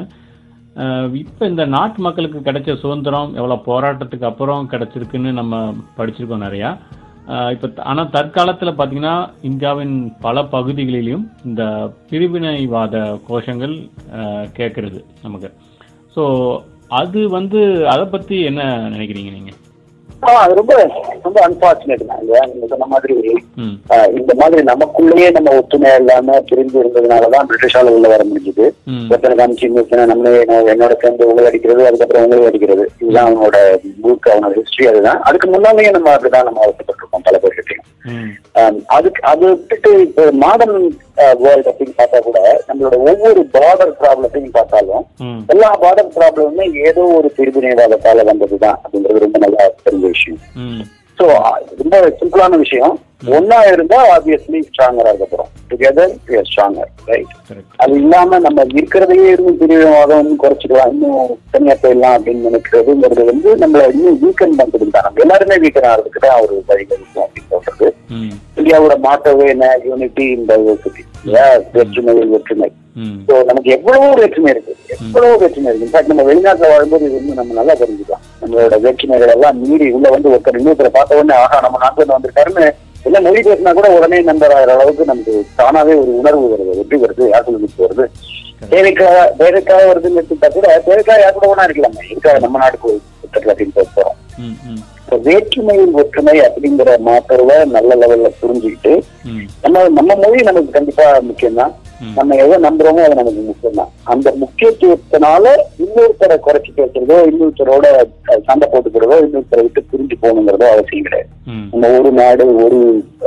அஹ் இப்ப இந்த நாட்டு மக்களுக்கு கிடைச்ச சுதந்திரம் எவ்வளவு போராட்டத்துக்கு அப்புறம் கிடைச்சிருக்குன்னு நம்ம படிச்சிருக்கோம் நிறையா அஹ் இப்ப த- ஆனா தற்காலத்துல பாத்தீங்கன்னா இந்தியாவின் பல பகுதிகளிலும் இந்த பிரிவினைவாத கோஷங்கள் அஹ், கேட்கறது நமக்கு ஸோ அது வந்து அதை பத்தி என்ன நினைக்கிறீங்க நீங்க ஆ அது ரொம்ப ரொம்ப அன்பார்ச்சுனேட் தான் இல்லையா நீங்க சொன்ன மாதிரி ம் ஆஹ் இந்த மாதிரி நமக்குள்ளேயே நம்ம ஒத்துமையா இல்லாம பிரிஞ்சு இருந்ததுனாலதான் பிரிட்டிஷால உள்ள வர முடிஞ்சது ம் ஒருத்தனை காமிச்சு இன்னொருத்தனை நம்மளே நான் என்னோட சேர்ந்து உங்களை அடிக்கிறது அதுக்கப்புறம் உங்களை அடிக்கிறது இதுதான் அவனோட புக் அவனோட ஹிஸ்டரி அதுதான் அதுக்கு முன்னாலேயே நம்ம அப்படிதான் நம்ம அவசப்பட்டிருக்கோம் பல பேர்கிட்டையும் ம் ஆம், அதுக்கு அது விட்டுட்டு இப்போ மாடர்ன் வேர்ல்ட் அப்படின்னு பார்த்தா கூட நம்மளோட ஒவ்வொரு பார்டர் ப்ராப்ளத்தையும் பார்த்தாலும் ம் எல்லா பார்டர் ப்ராப்ளமுமே ஏதோ ஒரு பிரிவினைவாதத்தால வந்ததுதான் அப்படின்றது ரொம்ப நல்லா தெரிஞ்ச விஷயம் ம் ஸோ ரொம்ப சிம்பிளான விஷயம் ஒன்னா இருந்தா ஆப்வியஸ்லி ஸ்ட்ராங்கரா இருக்க போறோம் டுகெதர் ஸ்ட்ராங்கர் ரைட் கரெக்ட் அது இல்லாம நம்ம இருக்கிறதையே இன்னும் பிரிவினவாதம் இன்னும் குறைச்சிக்கலாம் இன்னும் தனியா போயிடலாம் அப்படின்னு நினைக்கிறதுங்கிறது வந்து நம்மள இன்னும் வீக்கன் பண்றது தான் நம்ம எல்லாருமே வீக்கன் ஆகிறதுக்கு தான் ஒரு வழிகள் இருக்கும் அப்படின்னு சொல்றது ம் இந்தியாவோட மாட்டவே என்ன யூனிட்டி இன் டைவர்சிட்டி வேற்றுமையில் ஒற்றுமை ம் ஸோ நமக்கு எவ்வளவோ வேற்றுமை இருக்கு எவ்வளவோ வேற்றுமை இருக்கு இன்ஃபேக்ட் நம்ம வெளிநாட்டுல வாழும்போது இது வந்து நம்ம நல்லா தெரிஞ்சுக்கலாம் நம்மளோட வேற்றுமைகள் எல்லாம் மீறி உள்ள வந்து ஒருத்தர் இன்னொருத்தரை பார்த்த உடனே ஆஹா நம்ம நாட்டுல இருந்து வந்திருக்காருன்னு எல்லாம் மொழி பேசினா கூட உடனே நம்பர் ஆகிற அளவுக்கு நமக்கு தானாவே ஒரு உணர்வு வருது எப்படி வருது யார் சொல்லி வருது தேவைக்காக தேவைக்காக வருதுன்னு எடுத்துட்டா கூட தேவைக்காக யார் கூட ஒன்றா இருக்கலாமே இதுக்காக நம்ம நாட்டுக்கு ஒருத்தர் அப்படின்னு பேச போறோம் ம் ம் இப்போ வேற்றுமையில் ஒற்றுமை அப்படிங்கிற மாத்தர்வை நல்ல லெவல்ல புரிஞ்சுக்கிட்டு ம் நம்ம நம்ம மொழி நமக்கு கண்டிப்பா முக்கியம் தான் ம். நம்ம எதை நம்புறோமோ அது நமக்கு முக்கியம் தான் அந்த முக்கியத்துவத்தினால இன்னொருத்தரை குறைச்சி பேசுறதோ இன்னொருத்தரோட அஹ், சண்டை போட்டுக்கிறதோ இன்னொருத்தரை விட்டு பிரிஞ்சு போகணுங்கிறதோ அவசியம் கிடையாது ம் நம்ம ஒரு நாடு ஒரு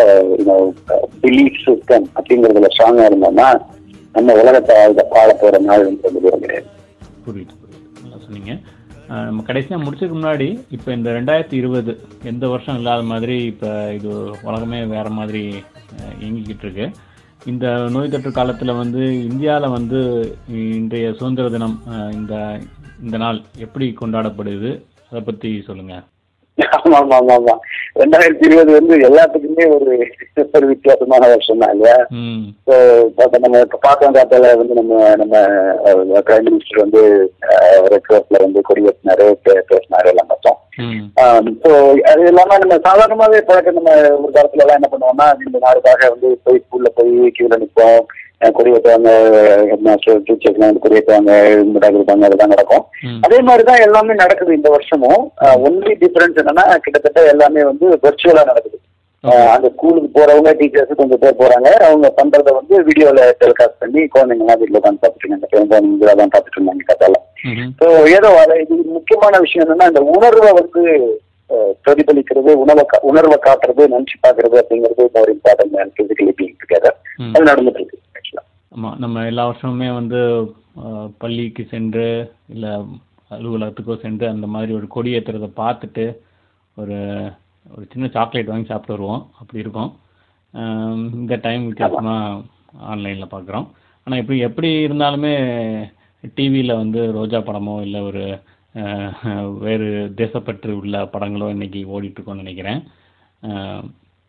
பிலீஃப் சிஸ்டம் அப்படிங்கறதுல ஸ்ட்ராங்கா இருந்தோம்னா நம்ம உலகத்தை ஆள ஆள போற நாடுன்றது தூரம் கிடையாது புரியுது புரியுது நல்லா சொன்னீங்க அஹ் நம்ம கடைசியாக முடிச்சதுக்கு முன்னாடி இப்போ இந்த ரெண்டாயிரத்தி இருபது எந்த வருஷம் இல்லாத மாதிரி இப்போ இது உலகமே வேற மாதிரி அஹ், இயங்கிக்கிட்டு இருக்கு இந்த நோய் தொற்று காலத்தில் வந்து இந்தியாவில் வந்து இன்றைய சுதந்திர தினம் அஹ், இந்த இந்த நாள் எப்படி கொண்டாடப்படுது அதை பற்றி சொல்லுங்கள் ஆமா ஆமா ஆமா ஆமா ரெண்டாயிரத்தி இருபது வந்து எல்லாத்துக்குமே ஒரு ஒரு வித்தியாசமான வருஷம் தான் இல்லையா ம் ஸோ இப்போ நம்ம இப்போ பார்த்தோம் காத்தால வந்து நம்ம நம்ம பிரைம் மினிஸ்டர் வந்து ரெட் கிராஸ்ல வந்து கொடியேற்றினாரு பே- பேசினாரு எல்லாம் பார்த்தோம் ம் ஸோ அது இல்லாம நம்ம சாதாரணமாவே பழக்கம் நம்ம ஒரு காலத்துல எல்லாம் என்ன பண்ணுவோம்னா இந்த நாளுக்காக வந்து போய் ஸ்கூல்ல போய் கியூல நிற்போம் அஹ் கொடியேற்றுவாங்க ஹெட் மாஸ்டர் டீச்சர்ஸ்லாம் வந்து கொடியேற்றுவாங்க முட்டாய் கொடுப்பாங்க அதெல்லாம் நடக்கும் ம் அதே மாதிரி தான் எல்லாமே நடக்குது இந்த வருஷமும் ஒன்லி டிஃபரன்ஸ் என்னன்னா கிட்டத்தட்ட எல்லாமே வந்து வெர்ச்சுவலா நடக்குது அஹ் அந்த ஸ்கூலுக்கு போறவங்க டீச்சர்ஸ் கொஞ்சம் பேர் போறாங்க அவங்க பண்றத வந்து வீடியோல டெலிகாஸ்ட் பண்ணி குழந்தைங்கலாம் வீட்டில் உட்காந்து பார்த்துட்டு இருக்காங்க குழந்தைங்க தான் பார்த்துட்டு இருந்தாங்க கத்தால ம்ஹும். ஸோ ஏதோ அது இது முக்கியமான விஷயம் என்னன்னா இந்த உணர்வை வந்து அஹ், பிரதிபலிக்கிறது உணவை கா- உணர்வை காட்டுறது நினைச்சு பாக்குறது அப்படிங்கிறது ஒரு இம்பார்ட்டன்ட் பிசிக்கலி பீங் டுகெதர் ம். அது நடந்துட்டு இருக்கு ஆக்சுவலா ஆமாம் நம்ம எல்லா வருஷமுமே வந்து அஹ், பள்ளிக்கு சென்று இல்லை அலுவலகத்துக்கோ சென்று அந்த மாதிரி ஒரு கொடி ஏற்றுறதை பார்த்துட்டு ஒரு ஒரு சின்ன சாக்லேட் வாங்கி சாப்பிட்டு வருவோம் அப்படி இருக்கும் அஹ், இந்த டைம் வித்தியாசமாக ஆன்லைனில் பார்க்குறோம் ஆனால் எப்படி எப்படி இருந்தாலுமே டிவியில் வந்து ரோஜா படமோ இல்லை ஒரு அஹ், வேறு தேசப்பற்று உள்ள படங்களோ இன்னைக்கு ஓடிட்டு இருக்கோம்னு நினைக்கிறேன் அஹ்,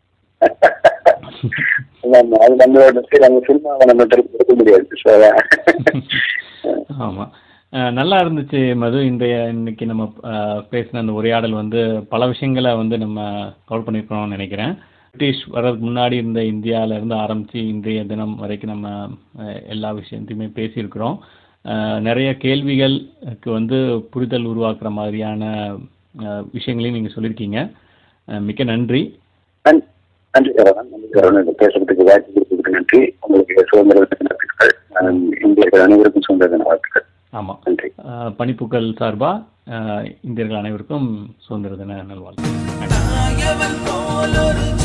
ஆமா, அது நம்மளோட சரி அந்த சினிமாவை நம்ம திருப்பி கொடுக்க முடியாது ஸோ ஆமாம் நல்லா இருந்துச்சு மது இன்றைய இன்னைக்கு நம்ம அஹ், பேசின அந்த உரையாடல் வந்து பல விஷயங்களை வந்து நம்ம கவர் பண்ணியிருக்கிறோம்னு நினைக்கிறேன் பிரிட்டிஷ் வர்றதுக்கு முன்னாடி இருந்த இந்தியால இருந்து ஆரம்பித்து இன்றைய தினம் வரைக்கும் நம்ம அஹ், எல்லா விஷயத்தையுமே பேசியிருக்கிறோம் அஹ், நிறைய கேள்விகளுக்கு வந்து புரிதல் உருவாக்குற மாதிரியான அஹ், விஷயங்களையும் நீங்கள் சொல்லியிருக்கீங்க அஹ், மிக்க நன்றி நன்- நன்றி சரவணன் நன்றி சரவணன் இதை பேசுறதுக்கு வாய்ப்பு கொடுத்ததுக்கு நன்றி உங்களுக்கு சுதந்திர தின வாழ்த்துக்கள் அஹ் இந்தியர்கள் அனைவருக்கும் சுதந்திர தின வாழ்த்துக்கள் ஆமாம் நன்றி பணிப்புக்கள் சார்பாக இந்தியர்கள் அனைவருக்கும் சுதந்திர தின நல்வாழ்த்து நன்றி நாயவன் போலொரு